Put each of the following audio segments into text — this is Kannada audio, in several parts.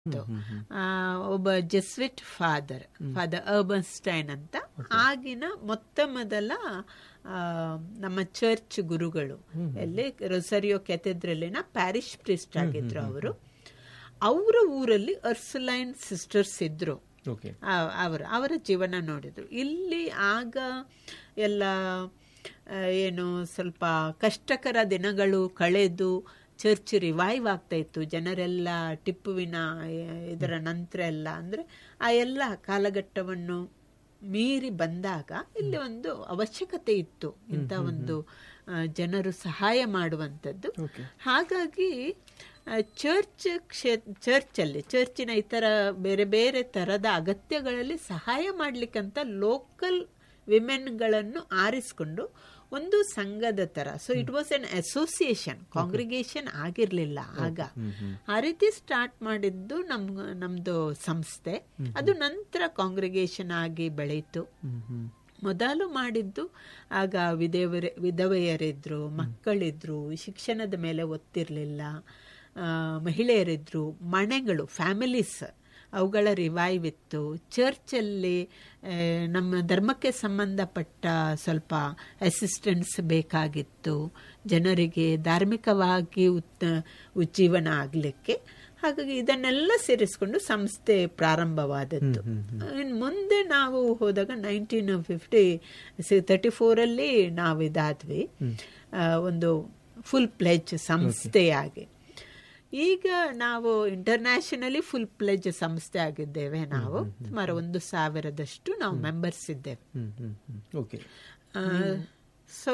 ಆ, ಒಬ್ಬ ಜೆಸ್ವಿಟ್ ಫಾದರ್ ಫಾದರ್ ಅರ್ಬನ್ಸ್ಟೈನ್ ಅಂತ ಆಗಿನ ಮೊತ್ತ ಮೊದಲ ಆ, ನಮ್ಮ ಚರ್ಚ್ ಗುರುಗಳು ಎಲ್ಲಿ ರೊಸರಿಯೋ ಕೆಥೆದ್ರಲ್ಲಿನ ಪ್ಯಾರಿಶ್ ಪ್ರಿಸ್ಟ್ ಆಗಿದ್ರು ಅವರು ಅವರ ಊರಲ್ಲಿ ಅರ್ಸುಲೈನ್ ಸಿಸ್ಟರ್ಸ್ ಇದ್ರು ಓಕೆ ಆ- ಅವರು ಅವರ ಜೀವನ ನೋಡಿದ್ರು ಇಲ್ಲಿ ಆಗ ಎಲ್ಲ ಆ, ಏನು ಸ್ವಲ್ಪ ಕಷ್ಟಕರ ದಿನಗಳು ಕಳೆದು ಚರ್ಚ್ ರಿವೈವ್ ಆಗ್ತಾ ಇತ್ತು ಜನರೆಲ್ಲ ಟಿಪ್ಪುವಿನ ಆ, ಇದರ ನಂತರ ಎಲ್ಲ ಅಂದ್ರೆ ಆ ಎಲ್ಲ ಕಾಲಘಟ್ಟವನ್ನು ಮೀರಿ ಬಂದಾಗ ಇಲ್ಲಿ ಒಂದು ಅವಶ್ಯಕತೆ ಇತ್ತು ಇಂಥ ಒಂದು ಆ, ಜನರು ಸಹಾಯ ಮಾಡುವಂಥದ್ದು ಓಕೆ ಹಾಗಾಗಿ ಆ, ಚರ್ಚ್ ಕ್ಷೇ ಚರ್ಚಲ್ಲಿ ಚರ್ಚಿನ ಇತರ ಬೇರೆ ಬೇರೆ ತರದ ಅಗತ್ಯಗಳಲ್ಲಿ ಸಹಾಯ ಮಾಡ್ಲಿಕ್ಕಂತ ಲೋಕಲ್ ವಿಮೆನ್ಗಳನ್ನು ಆರಿಸ್ಕೊಂಡು ಒಂದು ಸಂಘದ ತರ so it was an association congregation ಆಗಿರ್ಲಿಲ್ಲ ಆಗ ಆ ರೀತಿ ಸ್ಟಾರ್ಟ್ ಮಾಡಿದ್ದು ನಮ್ ನಮ್ದು ಸಂಸ್ಥೆ ಅದು ನಂತರ ಕಾಂಗ್ರಿಗೇಷನ್ ಆಗಿ ಬೆಳೀತು ಮೊದಲು ಮಾಡಿದ್ದು ಆಗ ವಿಧವೆಯರ ವಿಧವೆಯರಿದ್ರು ಮಕ್ಕಳಿದ್ರು ಶಿಕ್ಷಣದ ಮೇಲೆ ಒತ್ತಿರಲಿಲ್ಲ ಮಹಿಳೆಯರಿದ್ರು ಮನೆಗಳು ಫ್ಯಾಮಿಲೀಸ್ ಅವುಗಳ ರಿವೈವ್ ಇತ್ತು ಚರ್ಚಲ್ಲಿ ಆ, ನಮ್ಮ ಧರ್ಮಕ್ಕೆ ಸಂಬಂಧಪಟ್ಟ ಸ್ವಲ್ಪ ಅಸಿಸ್ಟೆನ್ಸ್ ಬೇಕಾಗಿತ್ತು ಜನರಿಗೆ ಧಾರ್ಮಿಕವಾಗಿ ಉತ್ತ ಉಜ್ಜೀವನ ಆಗಲಿಕ್ಕೆ ಹಾಗಾಗಿ ಇದನ್ನೆಲ್ಲ ಸೇರಿಸ್ಕೊಂಡು ಸಂಸ್ಥೆ ಪ್ರಾರಂಭವಾದದ್ದು ಇನ್ನು ಮುಂದೆ ನಾವು ಹೋದಾಗ ನೈನ್ಟೀನ್ ಫಿಫ್ಟಿ ತರ್ಟಿ ಫೋರಲ್ಲಿ ನಾವು ಇದಾದ್ವಿ ಆ, ಒಂದು ಫುಲ್ ಪ್ಲೆಜ್ ಸಂಸ್ಥೆಯಾಗಿ ಈಗ ನಾವು ಇಂಟರ್ನ್ಯಾಷನಲಿ ಫುಲ್ ಪ್ಲೆಜ್ ಸಂಸ್ಥೆ ಆಗಿದ್ದೇವೆ ನಾವು ಸುಮಾರು ಒಂದು ಸಾವಿರದಷ್ಟು ನಾವು ಮೆಂಬರ್ಸ್ ಇದ್ದೇವೆ ಓಕೆ ಸೊ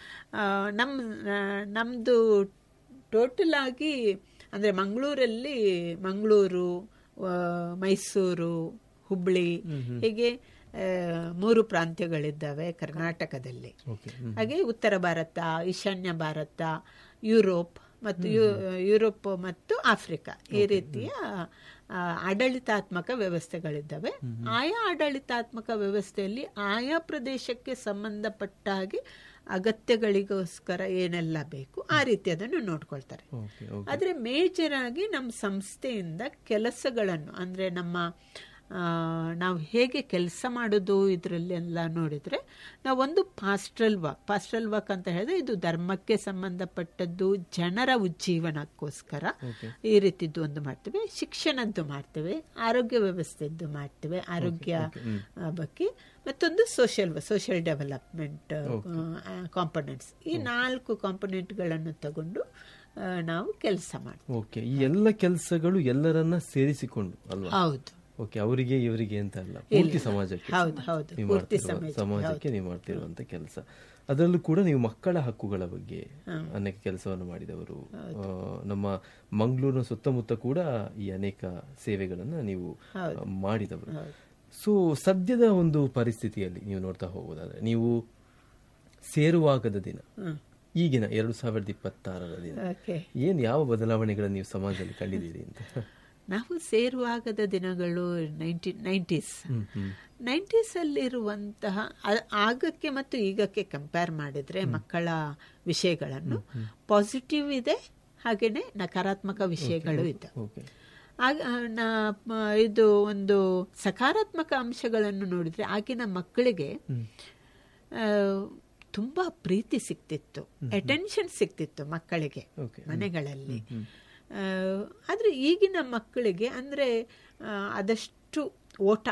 ನಮ್ಮ ನಮ್ಮದು ಟೋಟಲ್ ಆಗಿ ಅಂದರೆ ಮಂಗಳೂರಲ್ಲಿ ಮಂಗಳೂರು ಆ, ಮೈಸೂರು ಹುಬ್ಳಿ ಹೀಗೆ ಆ, ಮೂರು ಪ್ರಾಂತ್ಯಗಳಿದ್ದಾವೆ ಕರ್ನಾಟಕದಲ್ಲಿ ಓಕೆ ಹಾಗೆ ಉತ್ತರ ಭಾರತ ಈಶಾನ್ಯ ಭಾರತ ಯುರೋಪ್ ಮತ್ತು ಯು- ಯುರೋಪ್ ಮತ್ತು ಆಫ್ರಿಕಾ ಈ ರೀತಿಯ ಆ, ಆಡಳಿತಾತ್ಮಕ ವ್ಯವಸ್ಥೆಗಳಿದ್ದಾವೆ ಆಯಾ ಆಡಳಿತಾತ್ಮಕ ವ್ಯವಸ್ಥೆಯಲ್ಲಿ ಆಯಾ ಪ್ರದೇಶಕ್ಕೆ ಸಂಬಂಧಪಟ್ಟ ಹಾಗೆ ಅಗತ್ಯಗಳಿಗೋಸ್ಕರ ಏನೆಲ್ಲ ಬೇಕು ಆ ರೀತಿ ಅದನ್ನು ನೋಡ್ಕೊಳ್ತಾರೆ ಓಕೆ ಓಕೆ ಆದರೆ ಮೇಜರ್ ಆಗಿ ನಮ್ಮ ಸಂಸ್ಥೆಯಿಂದ ಕೆಲಸಗಳನ್ನು ಅಂದರೆ ನಮ್ಮ ಆ, ನಾವು ಹೇಗೆ ಕೆಲಸ ಮಾಡೋದು ಇದರಲ್ಲೆಲ್ಲ ನೋಡಿದರೆ ನಾವು ಒಂದು ಪಾಸ್ಟ್ರಲ್ ವಾಕ್ ಪಾಸ್ಟ್ರಲ್ ವಾಕ್ ಅಂತ ಹೇಳಿದ್ರೆ ಇದು ಧರ್ಮಕ್ಕೆ ಸಂಬಂಧಪಟ್ಟದ್ದು ಜನರ ಉಜ್ಜೀವನಕ್ಕೋಸ್ಕರ ಈ ರೀತಿದ್ದು ಒಂದು ಮಾಡ್ತೇವೆ ಶಿಕ್ಷಣದ್ದು ಮಾಡ್ತೇವೆ ಆರೋಗ್ಯ ವ್ಯವಸ್ಥೆದ್ದು ಮಾಡ್ತೇವೆ ಆರೋಗ್ಯ ಆ, ಬಗ್ಗೆ ಮತ್ತೊಂದು ಸೋಷಿಯಲ್ ಸೋಷಿಯಲ್ ಡೆವಲಪ್ಮೆಂಟ್ ಕಾಂಪೊನೆಂಟ್ಸ್ ಈ ನಾಲ್ಕು ಕಾಂಪೊನೆಂಟ್ಗಳನ್ನು ತಗೊಂಡು ಆ, ನಾವು ಕೆಲಸ ಮಾಡ್ತೀವಿ ಓಕೆ ಈ ಎಲ್ಲ ಕೆಲಸಗಳು ಎಲ್ಲರನ್ನ ಸೇರಿಸಿಕೊಂಡು ಅಲ್ವಾ ಹೌದು ಓಕೆ ಅವರಿಗೆ ಇವರಿಗೆ ಅಂತ ಅಲ್ಲ ಪೂರ್ತಿ ಸಮಾಜಕ್ಕೆ ಹೌದು, ಹೌದು. ನೀವು ಪೂರ್ತಿ ಮಾಡ್ತಿರುವ- ಸಮಾಜಕ್ಕೆ, ಸಮಾಜಕ್ಕೆ ನೀವು ಮಾಡ್ತಿರುವಂತ ಕೆಲಸ ಅದರಲ್ಲೂ ಕೂಡ ನೀವು ಮಕ್ಕಳ ಹಕ್ಕುಗಳ ಬಗ್ಗೆ ಅನೇಕ ಕೆಲಸವನ್ನು ಮಾಡಿದವರು ಆ, ನಮ್ಮ ಮಂಗಳೂರಿನ ಸುತ್ತಮುತ್ತ ಕೂಡ ಈ ಅನೇಕ ಸೇವೆಗಳನ್ನ ನೀವು ಆ, ಮಾಡಿದವರು ಸೊ ಸದ್ಯದ ಒಂದು ಪರಿಸ್ಥಿತಿಯಲ್ಲಿ ನೀವು ನೋಡ್ತಾ ಹೋಗೋದಾದ್ರೆ ನೀವು ಸೇರುವಾಗದ ದಿನ ಈಗಿನ ಎರಡು ಸಾವಿರದ ಇಪ್ಪತ್ತಾರರ ದಿನ ಓಕೆ ಏನ್ ಯಾವ ಬದಲಾವಣೆಗಳನ್ನು ನೀವು ಸಮಾಜದಲ್ಲಿ ಕಂಡಿದ್ದೀರಿ ಅಂತ ನಾವು ಸೇರುವಾಗದ ದಿನಗಳು ನೈನ್ಟೀನ್ ನೈಂಟೀಸ್ ನೈಂಟೀಸ್ ಅಲ್ಲಿರುವಂತಹ ಆ- ಆಗಕ್ಕೆ ಮತ್ತು ಈಗಕ್ಕೆ ಕಂಪೇರ್ ಮಾಡಿದ್ರೆ ಮಕ್ಕಳ ವಿಷಯಗಳನ್ನು ಪಾಸಿಟಿವ್ ಇದೆ ಹಾಗೇನೆ ನಕಾರಾತ್ಮಕ ವಿಷಯಗಳು ಇದೆ ಓಕೆ ಆಗ ನಾ- ಮ- ಇದು ಒಂದು ಸಕಾರಾತ್ಮಕ ಅಂಶಗಳನ್ನು ನೋಡಿದ್ರೆ ಆಗಿನ ಮಕ್ಕಳಿಗೆ ಆ, ತುಂಬಾ ಪ್ರೀತಿ ಸಿಕ್ತಿತ್ತು ಅಟೆನ್ಷನ್ ಸಿಕ್ತಿತ್ತು ಮಕ್ಕಳಿಗೆ ಓಕೆ ಮನೆಗಳಲ್ಲಿ ಆ, ಆದ್ರೆ ಈಗಿನ ಮಕ್ಕಳಿಗೆ ಅಂದ್ರೆ ಆ, ಅದಷ್ಟು ಓಟ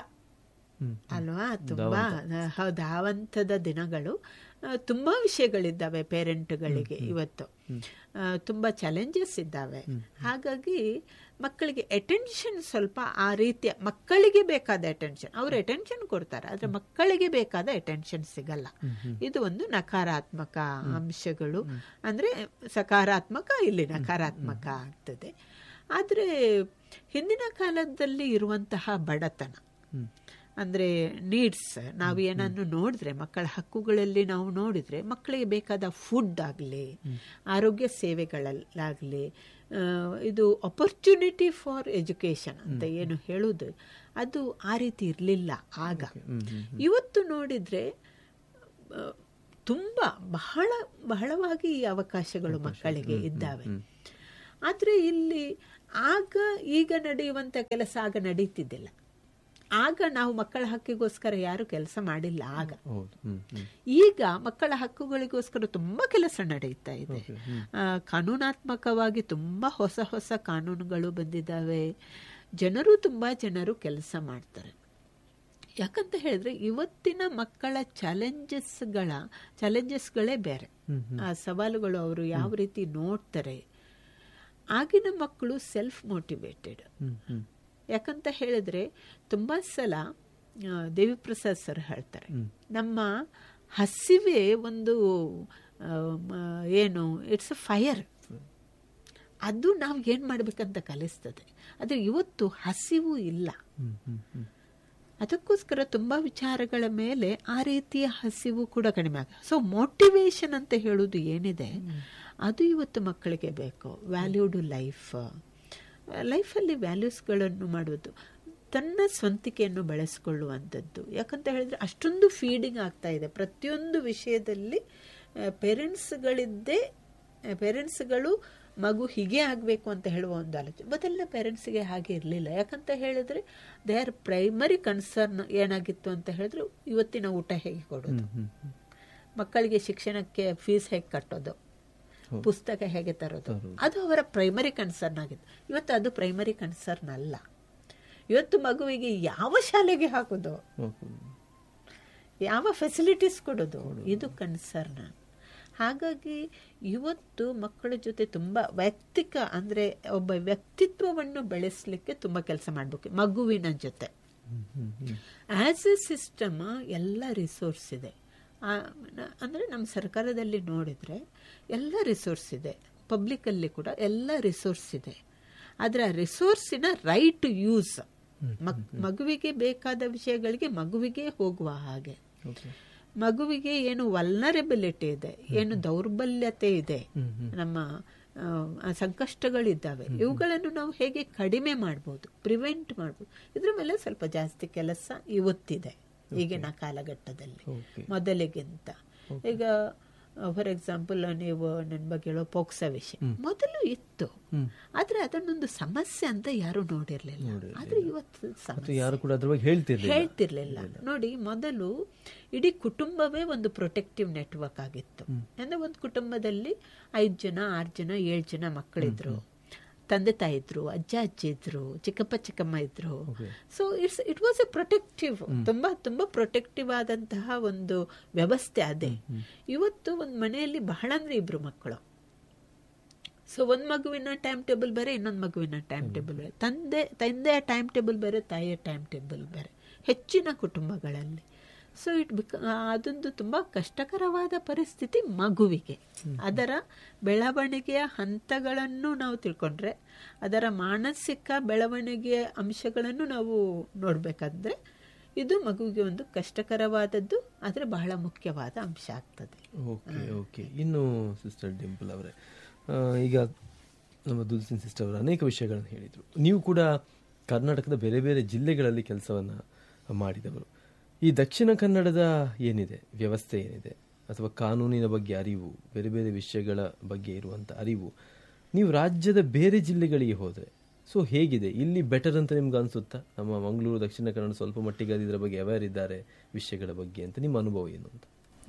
ಅಲ್ವಾ ತುಂಬಾ ಹೌದು ಧಾವಂತದ ದಿನಗಳು ಆ, ತುಂಬಾ ವಿಷಯಗಳಿದ್ದಾವೆ ಪೇರೆಂಟ್ಗಳಿಗೆ ಇವತ್ತು ಆ, ತುಂಬಾ ಚಾಲೆಂಜಸ್ ಇದ್ದಾವೆ ಹಾಗಾಗಿ ಮಕ್ಕಳಿಗೆ ಅಟೆನ್ಷನ್ ಸ್ವಲ್ಪ ಆ ರೀತಿಯ ಮಕ್ಕಳಿಗೆ ಬೇಕಾದ ಅಟೆನ್ಷನ್ ಅವ್ರು ಅಟೆನ್ಷನ್ ಕೊಡ್ತಾರೆ ಆದ್ರೆ ಮಕ್ಕಳಿಗೆ ಬೇಕಾದ ಅಟೆನ್ಷನ್ ಸಿಗಲ್ಲ ಇದು ಒಂದು ನಕಾರಾತ್ಮಕ ಅಂಶಗಳು ಅಂದ್ರೆ ಸಕಾರಾತ್ಮಕ ಇಲ್ಲಿ ನಕಾರಾತ್ಮಕ ಆಗ್ತದೆ ಆದ್ರೆ ಹಿಂದಿನ ಕಾಲದಲ್ಲಿ ಇರುವಂತಹ ಬಡತನ ಅಂದ್ರೆ ನೀಡ್ಸ್ ನಾವು ಏನನ್ನು ನೋಡಿದ್ರೆ ಮಕ್ಕಳ ಹಕ್ಕುಗಳಲ್ಲಿ ನಾವು ನೋಡಿದ್ರೆ ಮಕ್ಕಳಿಗೆ ಬೇಕಾದ ಫುಡ್ ಆಗಲಿ ಆರೋಗ್ಯ ಸೇವೆಗಳಲ್ಲಾಗಲಿ ಇದು ಅಪರ್ಚುನಿಟಿ ಫಾರ್ ಎಜುಕೇಶನ್ ಅಂತ ಏನು ಹೇಳುದು ಅದು ಆ ರೀತಿ ಇರಲಿಲ್ಲ ಆಗ ಇವತ್ತು ನೋಡಿದ್ರೆ ಆ, ತುಂಬಾ ಬಹಳ ಬಹಳವಾಗಿ ಈ ಅವಕಾಶಗಳು ಮಕ್ಕಳಿಗೆ ಇದ್ದಾವೆ ಆದರೆ ಇಲ್ಲಿ ಆಗ ಈಗ ನಡೆಯುವಂಥ ಕೆಲಸ ಆಗ ನಡೀತಿದ್ದಿಲ್ಲ ಆಗ ನಾವು ಮಕ್ಕಳ ಹಕ್ಕಿಗೋಸ್ಕರ ಯಾರು ಕೆಲಸ ಮಾಡಿಲ್ಲ ಆಗ ಹೌದು ಹ್ಮ್ ಹ್ಮ್ ಈಗ ಮಕ್ಕಳ ಹಕ್ಕುಗಳಿಗೋಸ್ಕರ ತುಂಬಾ ಕೆಲಸ ನಡೆಯುತ್ತಾ ಇದೆ ಆ, ಕಾನೂನಾತ್ಮಕವಾಗಿ ತುಂಬಾ ಹೊಸ ಹೊಸ ಕಾನೂನುಗಳು ಬಂದಿದ್ದಾವೆ ಜನರು ತುಂಬಾ ಜನರು ಕೆಲಸ ಮಾಡ್ತಾರೆ ಯಾಕಂತ ಹೇಳಿದ್ರೆ ಇವತ್ತಿನ ಮಕ್ಕಳ ಚಾಲೆಂಜಸ್ಗಳ ಚಾಲೆಂಜಸ್ಗಳೇ ಬೇರೆ ಆ ಸವಾಲುಗಳು ಅವರು ಯಾವ ರೀತಿ ನೋಡ್ತಾರೆ ಆಗಿನ ಮಕ್ಕಳು ಸೆಲ್ಫ್ ಮೋಟಿವೇಟೆಡ್ ಹ್ಮ್ ಹ್ಮ್ ಯಾಕಂತ ಹೇಳಿದ್ರೆ ತುಂಬಾ ಸಲ ಆ, ದೇವಿಪ್ರಸಾದ್ ಸರ್ ಹೇಳ್ತಾರೆ ನಮ್ಮ ಹಸಿವೆ ಒಂದು ಆ, ಮ- ಏನು ಇಟ್ಸ್ ಅ ಫೈರ್ ಅದು ನಾವು ಏನು ಮಾಡ್ಬೇಕಂತ ಕಲಿಸ್ತದೆ ಆದರೆ ಇವತ್ತು ಹಸಿವು ಇಲ್ಲ ಹ್ಮ್ ಹ್ಮ್ ಹ್ಮ್ ಅದಕ್ಕೋಸ್ಕರ ತುಂಬ ವಿಚಾರಗಳ ಮೇಲೆ ಆ ರೀತಿಯ ಹಸಿವು ಕೂಡ ಕಡಿಮೆ ಆಗ ಸೊ ಮೋಟಿವೇಶನ್ ಅಂತ ಹೇಳೋದು ಏನಿದೆ ಅದು ಇವತ್ತು ಮಕ್ಕಳಿಗೆ ಬೇಕು ವ್ಯಾಲ್ಯೂಡ್ ಲೈಫ್ ಲೈಫಲ್ಲಿ ವ್ಯಾಲ್ಯೂಸ್ಗಳನ್ನು ಮಾಡುವುದು ತನ್ನ ಸ್ವಂತಿಕೆಯನ್ನು ಬೆಳೆಸ್ಕೊಳ್ಳುವಂಥದ್ದು ಯಾಕಂತ ಹೇಳಿದ್ರೆ ಅಷ್ಟೊಂದು ಫೀಡಿಂಗ್ ಆಗ್ತಾ ಇದೆ ಪ್ರತಿಯೊಂದು ವಿಷಯದಲ್ಲಿ ಪೇರೆಂಟ್ಸ್ಗಳಿದ್ದೇ ಪೇರೆಂಟ್ಸ್ಗಳು ಮಗು ಹೀಗೆ ಆಗಬೇಕು ಅಂತ ಹೇಳುವ ಒಂದು ಆಲೋಚನೆ ಮೊದಲಿನ ಪೇರೆಂಟ್ಸ್ಗೆ ಹಾಗೆ ಇರಲಿಲ್ಲ ಯಾಕಂತ ಹೇಳಿದ್ರೆ ದೇ ಆರ್ ಪ್ರೈಮರಿ ಕನ್ಸರ್ನ್ ಏನಾಗಿತ್ತು ಅಂತ ಹೇಳಿದ್ರೆ ಇವತ್ತಿನ ಊಟ ಹೇಗೆ ಕೊಡೋದು ಹ್ಮ್ ಹ್ಮ್ ಮಕ್ಕಳಿಗೆ ಶಿಕ್ಷಣಕ್ಕೆ ಫೀಸ್ ಹೇಗೆ ಕಟ್ಟೋದು ಪುಸ್ತಕ ಹೇಗೆ ತರೋದು ಅದು ಅವರ ಪ್ರೈಮರಿ ಕನ್ಸರ್ನ್ ಆಗಿತ್ತು ಇವತ್ತು ಅದು ಪ್ರೈಮರಿ ಕನ್ಸರ್ನ್ ಅಲ್ಲ ಇವತ್ತು ಮಗುವಿಗೆ ಯಾವ ಶಾಲೆಗೆ ಹಾಕೋದು ಓಕೆ. ಯಾವ ಫೆಸಿಲಿಟೀಸ್ ಕೊಡೋದು ಇದು ಕನ್ಸರ್ನ್ ಹಾಗಾಗಿ ಇವತ್ತು ಮಕ್ಕಳ ಜೊತೆ ತುಂಬ ವೈಯಕ್ತಿಕ ಅಂದರೆ ಒಬ್ಬ ವ್ಯಕ್ತಿತ್ವವನ್ನು ಬೆಳೆಸಲಿಕ್ಕೆ ತುಂಬ ಕೆಲಸ ಮಾಡಬೇಕು ಮಗುವಿನ ಜೊತೆ hmm hmm hmm as a system ಎಲ್ಲ ರಿಸೋರ್ಸ್ ಇದೆ ಆ, ನ- ಅಂದರೆ ನಮ್ಮ ಸರ್ಕಾರದಲ್ಲಿ ನೋಡಿದರೆ ಎಲ್ಲ ರಿಸೋರ್ಸ್ ಇದೆ ಪಬ್ಲಿಕಲ್ಲಿ ಕೂಡ ಎಲ್ಲ ರಿಸೋರ್ಸ್ ಇದೆ ಆದರೆ ಆ ರಿಸೋರ್ಸಿನ ರೈಟ್ ಯೂಸ್ ಮಗ್ ಮಗುವಿಗೆ ಬೇಕಾದ ವಿಷಯಗಳಿಗೆ ಮಗುವಿಗೆ ಹೋಗುವ ಹಾಗೆ ಓಕೆ ಮಗುವಿಗೆ ಏನು ವಲ್ನರೆಬಿಲಿಟಿ ಇದೆ ಏನು ದೌರ್ಬಲ್ಯತೆ ಇದೆ ಹ್ಮ್ ಹ್ಮ್ ನಮ್ಮ ಆ, ಸಂಕಷ್ಟಗಳಿದ್ದಾವೆ ಇವುಗಳನ್ನು ನಾವು ಹೇಗೆ ಕಡಿಮೆ ಮಾಡ್ಬೋದು ಪ್ರಿವೆಂಟ್ ಮಾಡ್ಬೋದು ಇದ್ರ ಮೇಲೆ ಸ್ವಲ್ಪ ಜಾಸ್ತಿ ಕೆಲಸ ಇವತ್ತಿದೆ ಈಗಿನ ಕಾಲಘಟ್ಟದಲ್ಲಿ ಓಕೆ ಮೊದಲಿಗಿಂತ ಈಗ ಫಾರ್ ಎಕ್ಸಾಂಪಲ್ ನೀವು ನನ್ನ ಬಗ್ಗೆ ಹೇಳೋ ಪೋಕ್ಸ ವಿಷಯ ಮೊದಲು ಇತ್ತು ಹ್ಮ್ ಆದ್ರೆ ಅದನ್ನೊಂದು ಸಮಸ್ಯೆ ಅಂತ ಯಾರು ನೋಡಿರ್ಲಿಲ್ಲ ಆದ್ರೆ ಇವತ್ತು ಸಮಸ್ಯೆ ಮತ್ತು ಯಾರು ಕೂಡ ಅದ್ರ ಬಗ್ಗೆ ಹೇಳ್ತಿರ್ಲಿಲ್ಲ ಹೇಳ್ತಿರ್ಲಿಲ್ಲ ನೋಡಿ ಮೊದಲು ಇಡೀ ಕುಟುಂಬವೇ ಒಂದು ಪ್ರೊಟೆಕ್ಟಿವ್ ನೆಟ್ವರ್ಕ್ ಆಗಿತ್ತು ಅಂದ್ರೆ ಒಂದು ಕುಟುಂಬದಲ್ಲಿ ಐದು ಜನ ಆರು ಜನ ಏಳು ಜನ ಮಕ್ಕಳಿದ್ರು ತಂದೆ ತಾಯಿ ಇದ್ರು ಅಜ್ಜ ಅಜ್ಜಿ ಇದ್ರು ಚಿಕ್ಕಪ್ಪ ಚಿಕ್ಕಮ್ಮ ಇದ್ರು so it's it was a protective ತುಂಬಾ ತುಂಬಾ ಪ್ರೊಟೆಕ್ಟಿವ್ ಆದಂತಹ ಒಂದು ವ್ಯವಸ್ಥೆ ಅದೇ ಇವತ್ತು ಒಂದು ಮನೆಯಲ್ಲಿ ಬಹಳ ಅಂದ್ರೆ ಇಬ್ರು ಮಕ್ಕಳು ಸೊ ಒಂದು ಮಗುವಿನ ಟೈಮ್ ಟೇಬಲ್ ಬೇರೆ ಇನ್ನೊಂದು ಮಗುವಿನ ಟೈಮ್ ಟೇಬಲ್ ಬೇರೆ ತಂದೆ ತಂದೆಯ ಟೈಮ್ ಟೇಬಲ್ ಬೇರೆ ತಾಯಿಯ ಟೈಮ್ ಟೇಬಲ್ ಬೇರೆ ಹೆಚ್ಚಿನ ಕುಟುಂಬಗಳಲ್ಲಿ ಸೊ ಇಟ್ ಬಿಕ ಅದೊಂದು ತುಂಬ ಕಷ್ಟಕರವಾದ ಪರಿಸ್ಥಿತಿ ಮಗುವಿಗೆ ಅದರ ಬೆಳವಣಿಗೆಯ ಹಂತಗಳನ್ನು ನಾವು ತಿಳ್ಕೊಂಡ್ರೆ ಅದರ ಮಾನಸಿಕ ಬೆಳವಣಿಗೆಯ ಅಂಶಗಳನ್ನು ನಾವು ನೋಡಬೇಕಾದ್ರೆ ಇದು ಮಗುವಿಗೆ ಒಂದು ಕಷ್ಟಕರವಾದದ್ದು ಆದರೆ ಬಹಳ ಮುಖ್ಯವಾದ ಅಂಶ ಆಗ್ತದೆ ಓಕೆ ಓಕೆ ಇನ್ನು ಸಿಸ್ಟರ್ ಡಿಂಪಲ್ ಅವರೇ ಆ, ಈಗ ನಮ್ಮ ದುಲ್ಸಿನ್ ಸಿಸ್ಟರ್ ಅವರು ಅನೇಕ ವಿಷಯಗಳನ್ನು ಹೇಳಿದರು ನೀವು ಕೂಡ ಕರ್ನಾಟಕದ ಬೇರೆ ಬೇರೆ ಜಿಲ್ಲೆಗಳಲ್ಲಿ ಕೆಲಸವನ್ನು ಮಾಡಿದವರು ಈ ದಕ್ಷಿಣ ಕನ್ನಡದ ಏನಿದೆ ವ್ಯವಸ್ಥೆ ಏನಿದೆ ಅಥವಾ ಕಾನೂನಿನ ಬಗ್ಗೆ ಅರಿವು ಬೇರೆ ಬೇರೆ ವಿಷಯಗಳ ಬಗ್ಗೆ ಇರುವಂಥ ಅರಿವು ನೀವು ರಾಜ್ಯದ ಬೇರೆ ಜಿಲ್ಲೆಗಳಿಗೆ ಹೋದರೆ ಸೊ ಹೇಗಿದೆ ಇಲ್ಲಿ ಬೆಟರ್ ಅಂತ ನಿಮ್ಗೆ ಅನಿಸುತ್ತಾ ನಮ್ಮ ಮಂಗಳೂರು ದಕ್ಷಿಣ ಕನ್ನಡ ಸ್ವಲ್ಪ ಮಟ್ಟಿಗೆ ಅದು ಇದರ ಬಗ್ಗೆ ಅವೇರ್ ಇದ್ದಾರೆ ವಿಷಯಗಳ ಬಗ್ಗೆ ಅಂತ ನಿಮ್ಮ ಅನುಭವ ಏನು ಅಂತ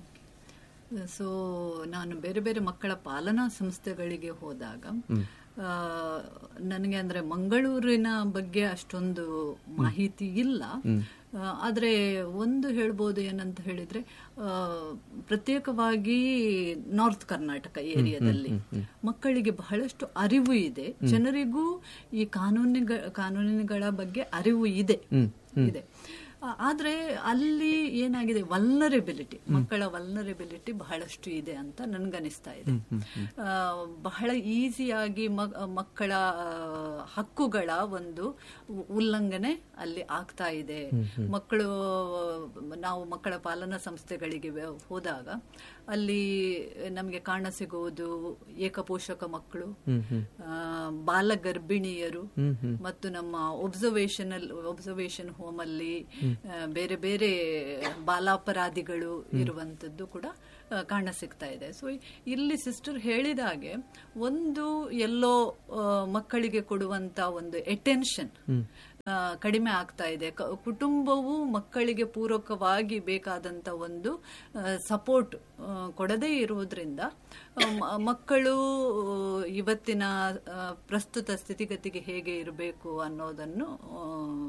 ಸೊ ನಾನು ಬೇರೆ ಬೇರೆ ಮಕ್ಕಳ ಪಾಲನಾ ಸಂಸ್ಥೆಗಳಿಗೆ ಹೋದಾಗ ಆ, ನನಗೆ ಅಂದ್ರೆ ಮಂಗಳೂರಿನ ಬಗ್ಗೆ ಅಷ್ಟೊಂದು ಮಾಹಿತಿ ಇಲ್ಲ ಆ, ಆದ್ರೆ ಒಂದು ಹೇಳ್ಬೋದು ಏನಂತ ಹೇಳಿದ್ರೆ ಆ, ಪ್ರತ್ಯೇಕವಾಗಿ ನಾರ್ತ್ ಕರ್ನಾಟಕ ಏರಿಯಾದಲ್ಲಿ ಮಕ್ಕಳಿಗೆ ಬಹಳಷ್ಟು ಅರಿವು ಇದೆ ಜನರಿಗೂ ಈ ಕಾನೂನಿಗ ಕಾನೂನಿಗಳ ಬಗ್ಗೆ ಅರಿವು ಇದೆ ಇದೆ ಆ- ಆದ್ರೆ ಅಲ್ಲಿ ಏನಾಗಿದೆ ವಲ್ನರೆಬಿಲಿಟಿ ಮಕ್ಕಳ ವಲ್ನರೆಬಿಲಿಟಿ ಬಹಳಷ್ಟು ಇದೆ ಅಂತ ನನ್ಗನಿಸ್ತಾ ಇದೆ ಆ, ಬಹಳ ಈಸಿಯಾಗಿ ಮಕ್ಕಳ ಆ, ಹಕ್ಕುಗಳ ಒಂದು ಉ- ಉಲ್ಲಂಘನೆ ಅಲ್ಲಿ ಆಗ್ತಾ ಇದೆ ಮಕ್ಕಳು ನಾವು ಮಕ್ಕಳ ಪಾಲನಾ ಸಂಸ್ಥೆಗಳಿಗೆ ವ್ಯ- ಹೋದಾಗ ಅಲ್ಲಿ ನಮಗೆ ಕಾಣ ಸಿಗುವುದು ಏಕಪೋಷಕ ಮಕ್ಕಳು ಆ, ಬಾಲ ಗರ್ಭಿಣಿಯರು ಮತ್ತು ನಮ್ಮ ಒಬ್ಸರ್ವೇಷನ್ ಒಬ್ಸರ್ವೇಷನ್ ಹೋಮ್ ಅಲ್ಲಿ ಆ, ಬೇರೆ ಬೇರೆ ಬಾಲಾಪರಾಧಿಗಳು ಇರುವಂತದ್ದು ಕೂಡ ಆ, ಕಾಣ ಸಿಗ್ತಾ ಇದೆ ಸೊ ಇಲ್ಲಿ ಸಿಸ್ಟರ್ ಹೇಳಿದ ಹಾಗೆ ಒಂದು ಎಲ್ಲೋ ಆ, ಮಕ್ಕಳಿಗೆ ಕೊಡುವಂತ ಒಂದು ಅಟೆನ್ಷನ್ ಕಡಿಮೆ ಆಗ್ತಾ ಇದೆ ಕ- ಕುಟುಂಬವು ಮಕ್ಕಳಿಗೆ ಪೂರಕವಾಗಿ ಬೇಕಾದಂತ ಒಂದು ಸಪೋರ್ಟ್ ಕೊಡದೇ ಇರುವುದರಿಂದ ಆ, ಮ- ಮಕ್ಕಳು ಆ, ಇವತ್ತಿನ ಆ, ಪ್ರಸ್ತುತ ಸ್ಥಿತಿಗತಿಗೆ ಹೇಗೆ ಇರಬೇಕು ಅನ್ನೋದನ್ನು ಆ,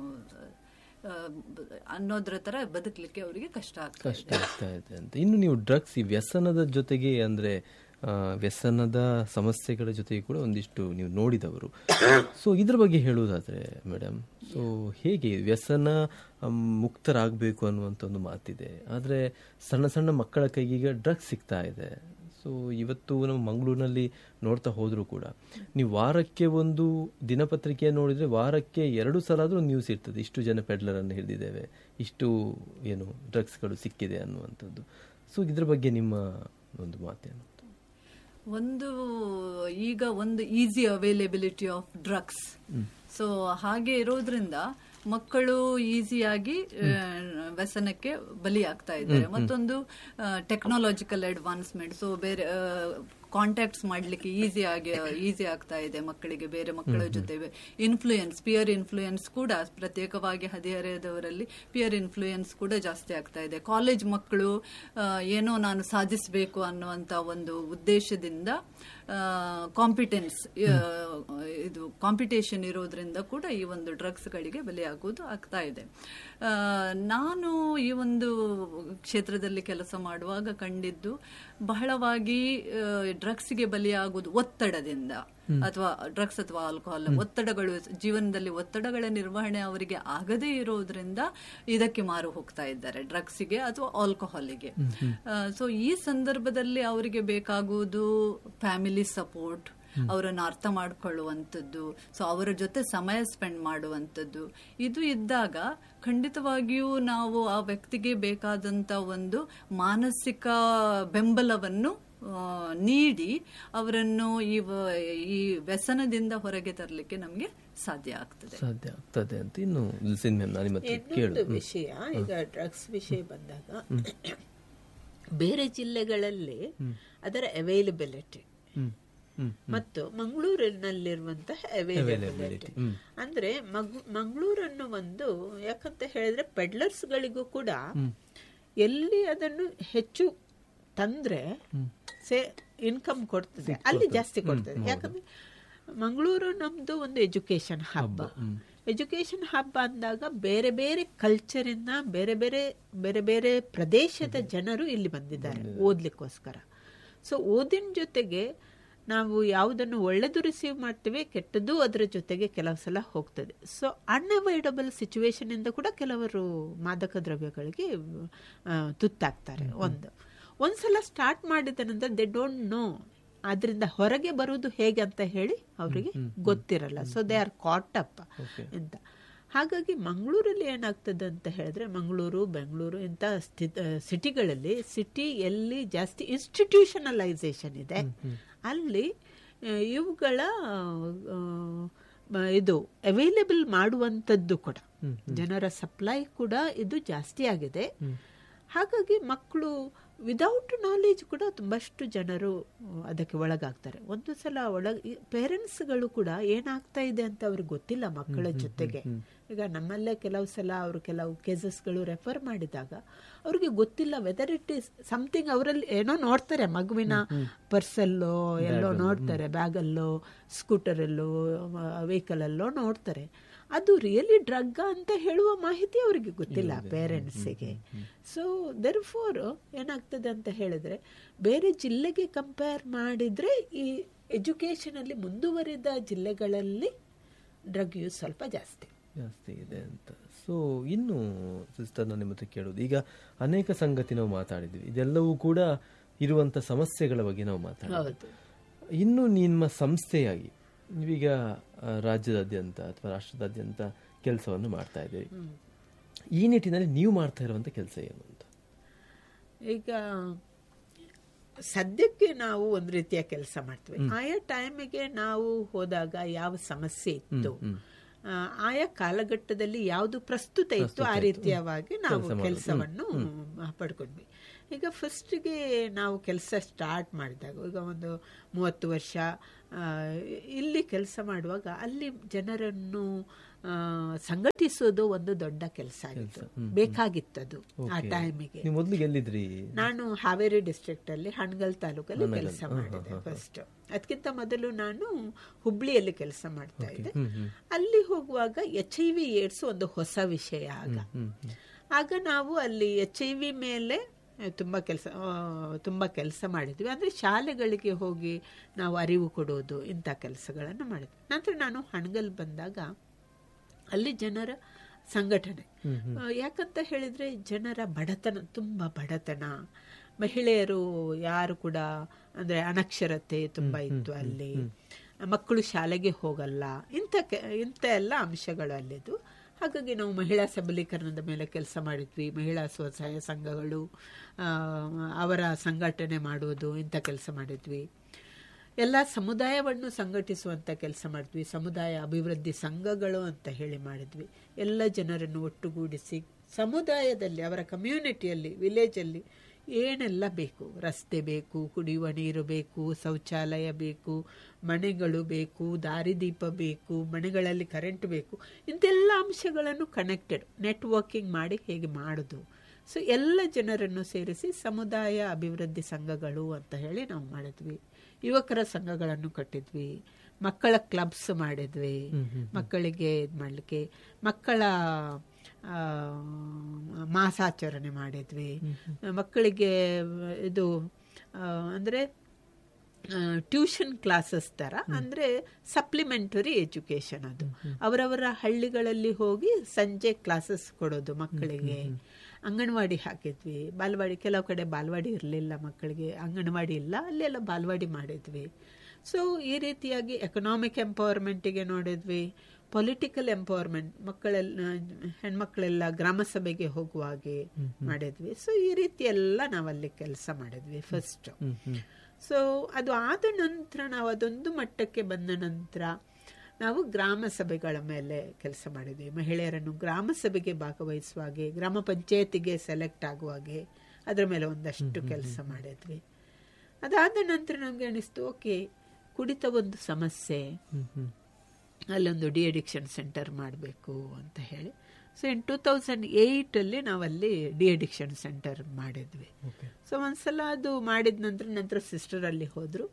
ಆ, ಬ- ಅನ್ನೋದ್ರ ತರ ಬದುಕಲಿಕ್ಕೆ ಅವರಿಗೆ ಕಷ್ಟ ಆಗ್ತಾ ಇದೆ ಕಷ್ಟ ಆಗ್ತಾ ಇದೆ ಅಂತ ಇನ್ನು ನೀವು ಡ್ರಗ್ಸ್ ಈ ವ್ಯಸನದ ಜೊತೆಗೆ ಅಂದ್ರೆ ಆ, ವ್ಯಸನದ ಸಮಸ್ಯೆಗಳ ಜೊತೆಗೆ ಕೂಡ ಒಂದಿಷ್ಟು ನೀವು ನೋಡಿದವರು ಸೊ ಇದ್ರ ಬಗ್ಗೆ ಹೇಳುವುದಾದ್ರೆ ಮೇಡಮ್ ಸೊ ಹೇಗೆ ವ್ಯಸನ ಅಮ್, ಮುಕ್ತರಾಗಬೇಕು ಅನ್ನುವಂಥ ಒಂದು ಮಾತಿದೆ ಆದರೆ ಸಣ್ಣ ಸಣ್ಣ ಮಕ್ಕಳ ಕೈಗೀಗ ಡ್ರಗ್ಸ್ ಸಿಗ್ತಾ ಇದೆ ಸೊ ಇವತ್ತು ನಮ್ಮ ಮಂಗಳೂರಿನಲ್ಲಿ ನೋಡ್ತಾ ಹೋದರೂ ಕೂಡ ನೀವು ವಾರಕ್ಕೆ ಒಂದು ದಿನಪತ್ರಿಕೆ ನೋಡಿದರೆ ವಾರಕ್ಕೆ ಎರಡು ಸಲ ಆದರೂ ನ್ಯೂಸ್ ಇರ್ತದೆ ಇಷ್ಟು ಜನ ಪೆಡ್ಲರನ್ನು ಹಿಡಿದಿದ್ದೇವೆ ಇಷ್ಟು ಏನು ಡ್ರಗ್ಸ್ಗಳು ಸಿಕ್ಕಿದೆ ಅನ್ನುವಂಥದ್ದು ಸೊ ಇದ್ರ ಬಗ್ಗೆ ನಿಮ್ಮ ಒಂದು ಮಾತೇನು ಒಂದು ಈಗ ಒಂದು easy availability of drugs so ಹಾಗೆ ಇರೋದ್ರಿಂದ ಮಕ್ಕಳು ಈಸಿಯಾಗಿ ವ್ಯಸನಕ್ಕೆ ಬಲಿಯಾಗ್ತಾ ಇದ್ದಾರೆ ಮತ್ತೊಂದು ಟೆಕ್ನಾಲಜಿಕಲ್ ಅಡ್ವಾನ್ಸ್ಮೆಂಟ್ ಸೊ ಬೇರೆ ಕಾಂಟ್ಯಾಕ್ಟ್ಸ್ ಮಾಡ್ಲಿಕ್ಕೆ ಈಸಿ ಆಗಿ ಈಸಿ ಆಗ್ತಾ ಇದೆ ಮಕ್ಕಳಿಗೆ ಬೇರೆ ಮಕ್ಕಳ ಜೊತೆ ಇನ್ಫ್ಲೂಯೆನ್ಸ್ ಪಿಯರ್ ಇನ್ಫ್ಲೂಯೆನ್ಸ್ ಕೂಡ ಪ್ರತ್ಯೇಕವಾಗಿ ಹದಿಹರೆಯದವರಲ್ಲಿ ಪಿಯರ್ ಇನ್ಫ್ಲೂಯೆನ್ಸ್ ಕೂಡ ಜಾಸ್ತಿ ಆಗ್ತಾ ಇದೆ ಕಾಲೇಜ್ ಮಕ್ಕಳು ಆ, ಏನೋ ನಾನು ಸಾಧಿಸಬೇಕು ಅನ್ನುವಂತ ಒಂದು ಉದ್ದೇಶದಿಂದ ಕಾಂಪಿಟೆನ್ಸ್ ಇದು ಕಾಂಪಿಟೇಷನ್ ಇರೋದ್ರಿಂದ ಕೂಡ ಈ ಒಂದು ಡ್ರಗ್ಸ್ಗಳಿಗೆ ಬಲಿಯಾಗುವುದು ಆಗ್ತಾ ಇದೆ ಆ, ನಾನು ಈ ಒಂದು ಕ್ಷೇತ್ರದಲ್ಲಿ ಕೆಲಸ ಮಾಡುವಾಗ ಕಂಡಿದ್ದು ಬಹಳವಾಗಿ ಡ್ರಗ್ಸ್ಗೆ ಬಲಿಯಾಗುವುದು ಒತ್ತಡದಿಂದ ಅಥವಾ ಡ್ರಗ್ಸ್ ಅಥವಾ ಆಲ್ಕೋಹಾಲ್ ಒತ್ತಡಗಳು ಜೀವನದಲ್ಲಿ ಒತ್ತಡಗಳ ನಿರ್ವಹಣೆ ಅವರಿಗೆ ಆಗದೇ ಇರೋದ್ರಿಂದ ಇದಕ್ಕೆ ಮಾರು ಹೋಗ್ತಾ ಇದ್ದಾರೆ ಡ್ರಗ್ಸ್ಗೆ ಅಥವಾ ಆಲ್ಕೋಹಾಲಿಗೆ ಸೊ ಈ ಸಂದರ್ಭದಲ್ಲಿ ಅವರಿಗೆ ಬೇಕಾಗುವುದು ಫ್ಯಾಮಿಲಿ ಸಪೋರ್ಟ್ ಅವರನ್ನು ಅರ್ಥ ಮಾಡಿಕೊಳ್ಳುವಂಥದ್ದು ಸೊ ಅವರ ಜೊತೆ ಸಮಯ ಸ್ಪೆಂಡ್ ಮಾಡುವಂಥದ್ದು ಇದು ಇದ್ದಾಗ ಖಂಡಿತವಾಗಿಯೂ ನಾವು ಆ ವ್ಯಕ್ತಿಗೆ ಬೇಕಾದಂತ ಒಂದು ಮಾನಸಿಕ ಬೆಂಬಲವನ್ನು ಆ, ನೀಡಿ ಅವರನ್ನು ಈ ವ- ಈ ವ್ಯಸನದಿಂದ ಹೊರಗೆ ತರಲಿಕ್ಕೆ ನಮಗೆ ಸಾಧ್ಯ ಆಗ್ತದೆ ಸಾಧ್ಯ ಆಗ್ತದೆ ಅಂತ ಇನ್ನು ಲಿಸಿನ್ ಮ್ಯಾಮ್ ನಾನು ನಿಮ್ಮ ಹತ್ರ ಕೇಳು ಇನ್ನೊಂದು ವಿಷಯ ಈಗ ಡ್ರಗ್ಸ್ ವಿಷಯ ಬಂದಾಗ ಬೇರೆ ಜಿಲ್ಲೆಗಳಲ್ಲಿ ಅದರ ಅವೈಲಬಿಲಿಟಿ ಹ್ಮ್ ಹ್ಮ್ ಮತ್ತು ಮಂಗಳೂರಿನಲ್ಲಿರುವಂತಹ ಅವೈಲಬಿಲಿಟಿ ಅಂದ್ರೆ ಮಗ್- ಮಂಗಳೂರನ್ನು ಒಂದು ಯಾಕಂತ ಹೇಳಿದ್ರೆ ಪೆಡ್ಲರ್ಸ್ಗಳಿಗೂ ಕೂಡ ಎಲ್ಲಿ ಅದನ್ನು ಹೆಚ್ಚು ತಂದ್ರೆ ಸೇ ಇನ್ಕಮ್ ಕೊಡ್ತದೆ ಅಲ್ಲಿ ಜಾಸ್ತಿ ಕೊಡ್ತದೆ ಯಾಕಂದ್ರೆ ಮಂಗಳೂರು ನಮ್ದು ಒಂದು ಎಜುಕೇಶನ್ ಹಬ್ಬ ಎಜುಕೇಶನ್ ಹಬ್ಬ ಅಂದಾಗ ಬೇರೆ ಬೇರೆ ಕಲ್ಚರಿಂದ ಬೇರೆ ಬೇರೆ ಬೇರೆ ಬೇರೆ ಪ್ರದೇಶದ ಜನರು ಇಲ್ಲಿ ಬಂದಿದ್ದಾರೆ ಓದ್ಲಿಕ್ಕೋಸ್ಕರ ಸೊ ಓದಿನ ಜೊತೆಗೆ ನಾವು ಯಾವುದನ್ನು ಒಳ್ಳೆದು ರಿಸೀವ್ ಮಾಡ್ತೇವೆ ಕೆಟ್ಟದ್ದು ಅದರ ಜೊತೆಗೆ ಕೆಲವು ಸಲ ಹೋಗ್ತದೆ ಸೊ ಅನ್ಅವೈಡಬಲ್ ಸಿಚುವೇಶನ್ ಇಂದ ಕೂಡ ಕೆಲವರು ಮಾದಕ ದ್ರವ್ಯಗಳಿಗೆ ಆ, ತುತ್ತಾಗ್ತಾರೆ ಒಂದು ಒಂದ್ಸಲ ಸ್ಟಾರ್ಟ್ ಮಾಡಿದ ನಂತರ ದೇ ಡೋಂಟ್ ನೋ ಅದರಿಂದ ಹೊರಗೆ ಬರುವುದು ಹೇಗೆ ಅಂತ ಹೇಳಿ ಅವರಿಗೆ ಗೊತ್ತಿರಲ್ಲ so they are caught up ಅಂತ ಹಾಗಾಗಿ ಮಂಗಳೂರಲ್ಲಿ ಏನಾಗ್ತದೆ ಅಂತ ಹೇಳಿದ್ರೆ ಮಂಗಳೂರು ಬೆಂಗಳೂರು ಇಂಥ ಸ್ಥಿತ ಸಿಟಿಗಳಲ್ಲಿ ಸಿಟಿ ಎಲ್ಲಿ ಜಾಸ್ತಿ ಇನ್ಸ್ಟಿಟ್ಯೂಷನಲೈಸೇಷನ್ ಇದೆ ಅಲ್ಲಿ ಆ, ಇವುಗಳ ಆ, ಮ- ಇದು ಅವೈಲೇಬಲ್ ಮಾಡುವಂಥದ್ದು ಕೂಡ ಜನರ ಸಪ್ಲೈ ಕೂಡ ಇದು ಜಾಸ್ತಿ ಆಗಿದೆ ಹಾಗಾಗಿ ಮಕ್ಕಳು ವಿದೌಟ್ ನಾಲೆಜ್ ಕೂಡ ತುಂಬಷ್ಟು ಜನರು ಆ, ಅದಕ್ಕೆ ಒಳಗಾಗ್ತಾರೆ ಒಂದು ಸಲ ಒಳಗ ಪೇರೆಂಟ್ಸ್ಗಳು ಕೂಡ ಏನಾಗ್ತಾ ಇದೆ ಅಂತ ಅವ್ರಿಗೆ ಗೊತ್ತಿಲ್ಲ ಮಕ್ಕಳ ಜೊತೆಗೆ ಈಗ ನಮ್ಮಲ್ಲೇ ಕೆಲವು ಸಲ ಅವರು ಕೆಲವು ಕೇಸಸ್ಗಳು ರೆಫರ್ ಮಾಡಿದಾಗ ಅವ್ರಿಗೆ ಗೊತ್ತಿಲ್ಲ ವೆದರ್ ಇಟ್ ಈಸ್ ಸಮಥಿಂಗ್ ಅವರಲ್ಲಿ ಏನೋ ನೋಡ್ತಾರೆ ಮಗುವಿನ ಪರ್ಸಲ್ಲೋ ಎಲ್ಲೋ ನೋಡ್ತಾರೆ ಬ್ಯಾಗಲ್ಲೋ ಸ್ಕೂಟರಲ್ಲೋ ವೆಹಿಕಲಲ್ಲೋ ನೋಡ್ತಾರೆ ಅದು ರಿಯಲಿ ಡ್ರಗ್ ಅಂತ ಹೇಳುವ ಮಾಹಿತಿ ಅವರಿಗೆ ಗೊತ್ತಿಲ್ಲ ಪೇರೆಂಟ್ಸಿಗೆ ಸೊ ದೆರ್ ಫೋರ್ ಏನಾಗ್ತದೆ ಅಂತ ಹೇಳಿದ್ರೆ ಬೇರೆ ಜಿಲ್ಲೆಗೆ ಕಂಪೇರ್ ಮಾಡಿದ್ರೆ ಈ ಎಜುಕೇಶನಲ್ಲಿ ಮುಂದುವರಿದ ಜಿಲ್ಲೆಗಳಲ್ಲಿ ಡ್ರಗ್ ಯೂಸ್ ಸ್ವಲ್ಪ ಜಾಸ್ತಿ ಜಾಸ್ತಿ ಇದೆ ಅಂತ ಸೊ ಇನ್ನು ಸಿಸ್ಟರ್ ನಾನು ನಿಮ್ಮ ಹತ್ರ ಕೇಳೋದು ಈಗ ಅನೇಕ ಸಂಗತಿ ನಾವು ಮಾತಾಡಿದ್ವಿ ಇದೆಲ್ಲವೂ ಕೂಡ ಇರುವಂತ ಸಮಸ್ಯೆಗಳ ಬಗ್ಗೆ ನಾವು ಮಾತಾಡಿದ್ವಿ ಹೌದು ಇನ್ನು ನಿಮ್ಮ ಸಂಸ್ಥೆಯಾಗಿ ನೀವೀಗ ಆ, ರಾಜ್ಯದಾದ್ಯಂತ ಅಥವಾ ರಾಷ್ಟ್ರದಾದ್ಯಂತ ಕೆಲಸವನ್ನು ಮಾಡ್ತಾ ಇದ್ದೀರಿ ಈ ನಿಟ್ಟಿನಲ್ಲಿ ನೀವು ಮಾಡ್ತಾ ಇರುವಂತ ಕೆಲಸ ಏನು ಅಂತ ಈಗ ಸದ್ಯಕ್ಕೆ ನಾವು ಒಂದು ರೀತಿಯ ಕೆಲಸ ಮಾಡ್ತೀವಿ ಆಯಾ ಟೈಮಿಗೆ ನಾವು ಹೋದಾಗ ಯಾವ ಸಮಸ್ಯೆ ಇತ್ತು ಆ, ಆಯಾ ಕಾಲಘಟ್ಟದಲ್ಲಿ ಯಾವುದು ಪ್ರಸ್ತುತ ಇತ್ತು ಆ ರೀತಿಯವಾಗಿ ನಾವು ಕೆಲಸವನ್ನು ಪಡ್ಕೊಂಡ್ವಿ ಈಗ ಫಸ್ಟಿಗೆ ನಾವು ಕೆಲಸ ಸ್ಟಾರ್ಟ್ ಮಾಡಿದಾಗ ಈಗ ಒಂದು ಮೂವತ್ತು ವರ್ಷ ಆ, ಇಲ್ಲಿ ಕೆಲಸ ಮಾಡುವಾಗ ಅಲ್ಲಿ ಜನರನ್ನು ಆ, ಸಂಘಟಿಸೋದು ಒಂದು ದೊಡ್ಡ ಕೆಲಸ ಆಗಿತ್ತು ಬೇಕಾಗಿತ್ತದು ಆ ಟೈಮಿಗೆ ನೀವು ಮೊದಲಿಗೆ ಎಲ್ಲಿದ್ರಿ ನಾನು ಹಾವೇರಿ ಡಿಸ್ಟ್ರಿಕ್ಟ್ ಅಲ್ಲಿ ಹಣಗಲ್ ತಾಲೂಕಲ್ಲಿ ಕೆಲಸ ಮಾಡಿದೆ ಫಸ್ಟ್ ಅದಕ್ಕಿಂತ ಮೊದಲು ನಾನು ಹುಬ್ಳಿಯಲ್ಲಿ ಕೆಲಸ ಮಾಡ್ತಾ ಇದ್ದೆ ಅಲ್ಲಿ ಹೋಗುವಾಗ ಎಚ್ ಐ ವಿ ಏಡ್ಸ್ ಒಂದು ಹೊಸ ವಿಷಯ ಆಗ ಆಗ ನಾವು ಅಲ್ಲಿ ಎಚ್ ಐ ವಿ ಮೇಲೆ ತುಂಬ ಕೆಲಸ ತುಂಬ ಕೆಲಸ ಮಾಡಿದ್ವಿ ಅಂದರೆ ಶಾಲೆಗಳಿಗೆ ಹೋಗಿ ನಾವು ಅರಿವು ಕೊಡೋದು ಇಂಥ ಕೆಲಸಗಳನ್ನು ಮಾಡಿದ್ವಿ ನಂತರ ನಾನು ಹಣಗಲ್ ಬಂದಾಗ ಅಲ್ಲಿ ಜನರ ಸಂಘಟನೆ ಆ, ಯಾಕಂತ ಹೇಳಿದ್ರೆ ಜನರ ಬಡತನ ತುಂಬ ಬಡತನ ಮಹಿಳೆಯರು ಯಾರು ಕೂಡ ಅಂದ್ರೆ ಅನಕ್ಷರತೆ ತುಂಬ ಇತ್ತು ಅಲ್ಲಿ ಮಕ್ಕಳು ಶಾಲೆಗೆ ಹೋಗಲ್ಲ ಇಂಥ ಕೆ- ಇಂಥ ಎಲ್ಲ ಅಂಶಗಳು ಅಲ್ಲಿದ್ದು ಹಾಗಾಗಿ ನಾವು ಮಹಿಳಾ ಸಬಲೀಕರಣದ ಮೇಲೆ ಕೆಲಸ ಮಾಡಿದ್ವಿ ಮಹಿಳಾ ಸ್ವಸಹಾಯ ಸಂಘಗಳು ಆ, ಅವರ ಸಂಘಟನೆ ಮಾಡುವುದು ಇಂಥ ಕೆಲಸ ಮಾಡಿದ್ವಿ ಎಲ್ಲ ಸಮುದಾಯವನ್ನು ಸಂಘಟಿಸುವಂಥ ಕೆಲಸ ಮಾಡಿದ್ವಿ ಸಮುದಾಯ ಅಭಿವೃದ್ಧಿ ಸಂಘಗಳು ಅಂತ ಹೇಳಿ ಮಾಡಿದ್ವಿ ಎಲ್ಲ ಜನರನ್ನು ಒಟ್ಟುಗೂಡಿಸಿ ಸಮುದಾಯದಲ್ಲಿ ಅವರ ಕಮ್ಯುನಿಟಿಯಲ್ಲಿ ವಿಲೇಜಲ್ಲಿ ಏನೆಲ್ಲ ಬೇಕು ರಸ್ತೆ ಬೇಕು ಕುಡಿಯುವ ನೀರು ಬೇಕು ಶೌಚಾಲಯ ಬೇಕು ಮನೆಗಳು ಬೇಕು ದಾರಿದೀಪ ಬೇಕು ಮನೆಗಳಲ್ಲಿ ಕರೆಂಟ್ ಬೇಕು ಇಂತೆಲ್ಲ ಅಂಶಗಳನ್ನು ಕನೆಕ್ಟೆಡ್ ನೆಟ್ವರ್ಕಿಂಗ್ ಮಾಡಿ ಹೇಗೆ ಮಾಡೋದು ಸೊ ಎಲ್ಲ ಜನರನ್ನು ಸೇರಿಸಿ ಸಮುದಾಯ ಅಭಿವೃದ್ಧಿ ಸಂಘಗಳು ಅಂತ ಹೇಳಿ ನಾವು ಮಾಡಿದ್ವಿ ಯುವಕರ ಸಂಘಗಳನ್ನು ಕಟ್ಟಿದ್ವಿ ಮಕ್ಕಳ ಕ್ಲಬ್ಸ್ ಮಾಡಿದ್ವಿ ಮಕ್ಕಳಿಗೆ ಇದು ಮಾಡಲಿಕ್ಕೆ ಮಕ್ಕಳ ಆ, ಮಾಸಾಚರಣೆ ಮಾಡಿದ್ವಿ ಮಕ್ಕಳಿಗೆ ಇದು ಆ, ಅಂದ್ರೆ ಟ್ಯೂಷನ್ ಕ್ಲಾಸಸ್ ತರ ಅಂದ್ರೆ ಸಪ್ಲಿಮೆಂಟರಿ ಎಜುಕೇಶನ್ ಅದು ಅವರವರ ಹಳ್ಳಿಗಳಲ್ಲಿ ಹೋಗಿ ಸಂಜೆ ಕ್ಲಾಸಸ್ ಕೊಡೋದು ಮಕ್ಕಳಿಗೆ ಅಂಗನವಾಡಿ ಹಾಕಿದ್ವಿ ಬಾಲ್ವಾಡಿ ಕೆಲವು ಕಡೆ ಬಾಲ್ವಾಡಿ ಇರಲಿಲ್ಲ ಮಕ್ಕಳಿಗೆ ಅಂಗನವಾಡಿ ಇಲ್ಲ ಅಲ್ಲೆಲ್ಲ ಬಾಲ್ವಾಡಿ ಮಾಡಿದ್ವಿ ಸೊ ಈ ರೀತಿಯಾಗಿ ಎಕನಾಮಿಕ್ ಎಂಪವರ್ಮೆಂಟಿಗೆ ನೋಡಿದ್ವಿ ಪೊಲಿಟಿಕಲ್ ಎಂಪವರ್ಮೆಂಟ್ ಮಕ್ಕಳೆಲ್ಲ ಹೆಣ್ಮಕ್ಳೆಲ್ಲ ಗ್ರಾಮ ಸಭೆಗೆ ಹೋಗುವ ಹಾಗೆ ಮಾಡಿದ್ವಿ ಸೊ ಈ ರೀತಿ ಎಲ್ಲ ನಾವಲ್ಲಿ ಕೆಲಸ ಮಾಡಿದ್ವಿ ಫಸ್ಟ್ ಸೊ ಅದು ಆದ ನಂತರ ನಾವು ಅದೊಂದು ಮಟ್ಟಕ್ಕೆ ಬಂದ ನಂತರ ನಾವು ಗ್ರಾಮ ಸಭೆಗಳ ಮೇಲೆ ಕೆಲಸ ಮಾಡಿದ್ವಿ ಮಹಿಳೆಯರನ್ನು ಗ್ರಾಮ ಸಭೆಗೆ ಭಾಗವಹಿಸುವ ಹಾಗೆ ಗ್ರಾಮ ಪಂಚಾಯತಿಗೆ ಸೆಲೆಕ್ಟ್ ಆಗುವ ಹಾಗೆ ಅದರ ಮೇಲೆ ಒಂದಷ್ಟು ಕೆಲಸ ಮಾಡಿದ್ವಿ ಅದಾದ ನಂತರ ನಮಗೆ ಅನಿಸ್ತು ಓಕೆ ಕುಡಿತ ಒಂದು ಸಮಸ್ಯೆ ಅಲ್ಲೊಂದು ಡಿ ಅಡಿಕ್ಷನ್ ಸೆಂಟರ್ ಮಾಡಬೇಕು ಅಂತ ಹೇಳಿ ಸೊ ಇನ್ ಟೂ ತೌಸಂಡ್ ಏಯ್ಟಲ್ಲಿ ನಾವಲ್ಲಿ ಡಿ ಅಡಿಕ್ಷನ್ ಸೆಂಟರ್ ಮಾಡಿದ್ವಿ ಸೊ ಒಂದ್ಸಲ ಅದು ಮಾಡಿದ ನಂತರ ನಂತರ ಸಿಸ್ಟರ್ ಅಲ್ಲಿ ಹೋದ್ರು